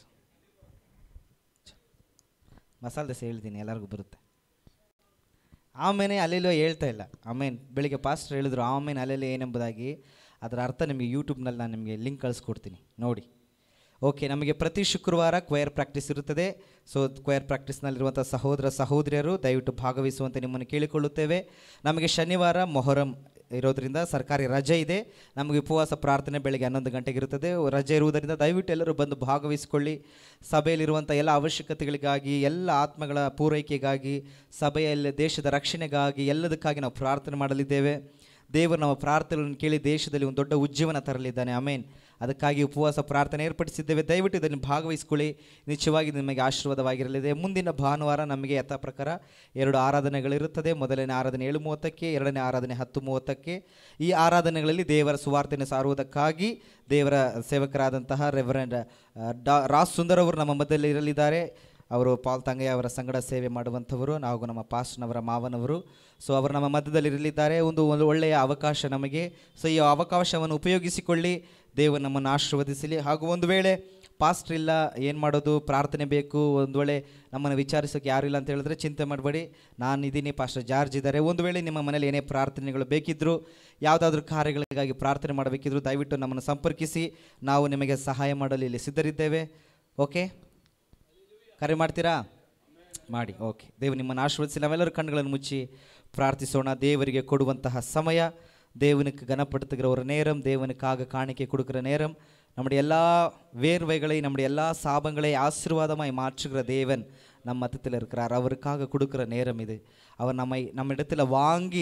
ಮಸಾಲೆ ದೋಸೆ ಹೇಳ್ತೀನಿ ಎಲ್ಲರಿಗೂ ಬರುತ್ತೆ ಆಮೇಲೆ ಅಲ್ಲೆಲ್ಲೋ ಹೇಳ್ತಾ ಇಲ್ಲ ಆಮೇನ್ ಬೆಳಿಗ್ಗೆ ಪಾಸ್ಟರ್ ಹೇಳಿದ್ರು ಆಮೇನ್ ಅಲ್ಲೆಲ್ಲ ಏನೆಂಬುದಾಗಿ ಅದರ ಅರ್ಥ ನಿಮಗೆ ಯೂಟ್ಯೂಬ್ನಲ್ಲಿ ನಾನು ನಿಮಗೆ ಲಿಂಕ್ ಕಳಿಸ್ಕೊಡ್ತೀನಿ ನೋಡಿ ಓಕೆ ನಮಗೆ ಪ್ರತಿ ಶುಕ್ರವಾರ ಕ್ವಯರ್ ಪ್ರಾಕ್ಟೀಸ್ ಇರುತ್ತದೆ ಸೊ ಕ್ವಯರ್ ಪ್ರಾಕ್ಟೀಸ್ನಲ್ಲಿರುವಂಥ ಸಹೋದರ ಸಹೋದರಿಯರು ದಯವಿಟ್ಟು ಭಾಗವಹಿಸುವಂತೆ ನಿಮ್ಮನ್ನು ಕೇಳಿಕೊಳ್ಳುತ್ತೇವೆ ನಮಗೆ ಶನಿವಾರ ಮೊಹರಂ ಇರೋದ್ರಿಂದ ಸರ್ಕಾರಿ ರಜೆ ಇದೆ ನಮಗೆ ಉಪವಾಸ ಪ್ರಾರ್ಥನೆ ಬೆಳಗ್ಗೆ ಹನ್ನೊಂದು ಗಂಟೆಗೆ ಇರುತ್ತದೆ ರಜೆ ಇರುವುದರಿಂದ ದಯವಿಟ್ಟು ಎಲ್ಲರೂ ಬಂದು ಭಾಗವಹಿಸಿಕೊಳ್ಳಿ ಸಭೆಯಲ್ಲಿರುವಂಥ ಎಲ್ಲ ಅವಶ್ಯಕತೆಗಳಿಗಾಗಿ ಎಲ್ಲ ಆತ್ಮಗಳ ಪೂರೈಕೆಗಾಗಿ ಸಭೆಯಲ್ಲಿ ದೇಶದ ರಕ್ಷಣೆಗಾಗಿ ಎಲ್ಲದಕ್ಕಾಗಿ ನಾವು ಪ್ರಾರ್ಥನೆ ಮಾಡಲಿದ್ದೇವೆ ದೇವರು ನಮ್ಮ ಪ್ರಾರ್ಥನೆಗಳನ್ನು ಕೇಳಿ ದೇಶದಲ್ಲಿ ಒಂದು ದೊಡ್ಡ ಉಜ್ಜೀವನ ತರಲಿದ್ದಾನೆ ಆಮೇನ್ ಅದಕ್ಕಾಗಿ ಉಪವಾಸ ಪ್ರಾರ್ಥನೆ ಏರ್ಪಡಿಸಿದ್ದೇವೆ ದಯವಿಟ್ಟು ಇದನ್ನು ಭಾಗವಹಿಸಿಕೊಳ್ಳಿ ನಿಶ್ಚಯವಾಗಿ ಇದು ನಿಮಗೆ ಆಶೀರ್ವಾದವಾಗಿರಲಿದೆ ಮುಂದಿನ ಭಾನುವಾರ ನಮಗೆ ಯಥಾ ಪ್ರಕಾರ ಎರಡು ಆರಾಧನೆಗಳಿರುತ್ತದೆ ಮೊದಲನೇ ಆರಾಧನೆ ಏಳು ಮೂವತ್ತಕ್ಕೆ ಎರಡನೇ ಆರಾಧನೆ ಹತ್ತು ಮೂವತ್ತಕ್ಕೆ ಈ ಆರಾಧನೆಗಳಲ್ಲಿ ದೇವರ ಸುವಾರ್ತೆಯನ್ನು ಸಾರುವುದಕ್ಕಾಗಿ ದೇವರ ಸೇವಕರಾದಂತಹ ರೆವರೆಂಡ್ ಡಾ ರಾಸ್ ಸುಂದರ್ ಅವರು ನಮ್ಮ ಮಧ್ಯದಲ್ಲಿ ಇರಲಿದ್ದಾರೆ ಅವರು ಪಾಲ್ ತಂಗಯ್ಯ ಅವರ ಸಂಗಡ ಸೇವೆ ಮಾಡುವಂಥವರು ನಾವು ನಮ್ಮ ಪಾಸ್ಟ್ನವರ ಮಾವನವರು ಸೊ ಅವರು ನಮ್ಮ ಮಧ್ಯದಲ್ಲಿ ಇರಲಿದ್ದಾರೆ ಒಂದು ಒಂದು ಒಳ್ಳೆಯ ಅವಕಾಶ ನಮಗೆ ಸೊ ಈ ಅವಕಾಶವನ್ನು ಉಪಯೋಗಿಸಿಕೊಳ್ಳಿ ದೇವರು ನಮ್ಮನ್ನು ಆಶೀರ್ವದಿಸಲಿ ಹಾಗೂ ಒಂದು ವೇಳೆ ಪಾಸ್ಟ್ರ್ ಇಲ್ಲ ಏನು ಮಾಡೋದು ಪ್ರಾರ್ಥನೆ ಬೇಕು ಒಂದು ವೇಳೆ ನಮ್ಮನ್ನು ವಿಚಾರಿಸೋಕೆ ಯಾರು ಇಲ್ಲ ಅಂತ ಹೇಳಿದ್ರೆ ಚಿಂತೆ ಮಾಡಬೇಡಿ ನಾನು ಇದ್ದೀನಿ ಪಾಸ್ಟರ್ ಜಾರ್ಜ್ ಇದ್ದಾರೆ ಒಂದು ವೇಳೆ ನಿಮ್ಮ ಮನೇಲಿ ಏನೇ ಪ್ರಾರ್ಥನೆಗಳು ಬೇಕಿದ್ದರೂ ಯಾವುದಾದ್ರೂ ಕಾರ್ಯಗಳಿಗಾಗಿ ಪ್ರಾರ್ಥನೆ ಮಾಡಬೇಕಿದ್ರು ದಯವಿಟ್ಟು ನಮ್ಮನ್ನು ಸಂಪರ್ಕಿಸಿ ನಾವು ನಿಮಗೆ ಸಹಾಯ ಮಾಡಲು ಇಲ್ಲಿ ಸಿದ್ಧರಿದ್ದೇವೆ ಓಕೆ ಕರೆ ಮಾಡ್ತೀರಾ ಮಾಡಿ ಓಕೆ ದೇವರು ನಿಮ್ಮನ್ನು ಆಶೀರ್ವದಿಸಿ ನಾವೆಲ್ಲರೂ ಕಣ್ಣುಗಳನ್ನು ಮುಚ್ಚಿ ಪ್ರಾರ್ಥಿಸೋಣ தேவರಿಗೆ ಕೊಡುವಂತಹ ಸಮಯ தேவனுக்கு கனப்படுத்துகிற ஒரு நேரம் தேவனுக்காக காணிக்கை கொடுக்கிற நேரம் நம்முடைய எல்லா வேர்வைகளை நம்முடைய எல்லா சாபங்களை ஆசீர்வாதமாய் மாற்றுகிற தேவன் நம் மத்தத்தில் இருக்கிறார் அவருக்காக கொடுக்கிற நேரம் இது அவர் நம்மை நம்ம இடத்துல வாங்கி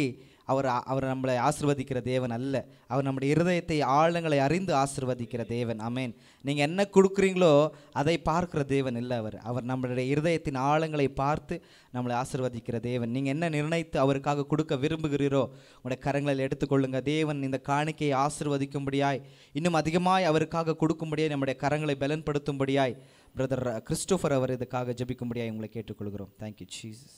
அவர் அவர் நம்மளை ஆசிர்வதிக்கிற தேவன் அல்ல அவர் நம்முடைய இருதயத்தை ஆழங்களை அறிந்து ஆசிர்வதிக்கிற தேவன் ஆமென் நீங்கள் என்ன கொடுக்குறீங்களோ அதை பார்க்கிற தேவன் இல்லை அவர் அவர் நம்மளுடைய இருதயத்தின் ஆழங்களை பார்த்து நம்மளை ஆசிர்வதிக்கிற தேவன் நீங்கள் என்ன நிர்ணயித்து அவருக்காக கொடுக்க விரும்புகிறீரோ உங்களுடைய கரங்களில் எடுத்துக்கொள்ளுங்க தேவன் இந்த காணிக்கையை ஆசிர்வதிக்கும்படியாய் இன்னும் அதிகமாய் அவருக்காக கொடுக்கும்படியாய் நம்முடைய கரங்களை பலன்படுத்தும்படியாய் பிரதர் கிறிஸ்டோஃபர் அவர் இதுக்காக ஜெபிக்கும்படியாய் உங்களை கேட்டுக்கொள்கிறோம் தேங்க்யூ ஜீசஸ்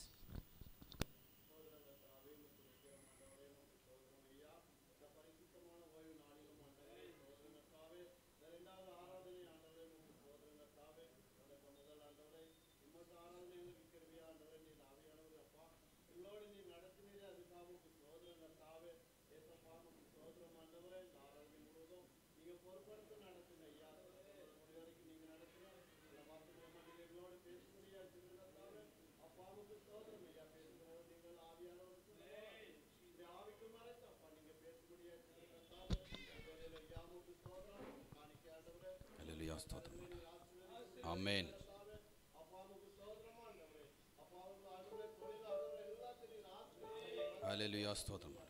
హల్లెలూయా స్తోత్రం ఆమేన్ హల్లెలూయా స్తోత్రం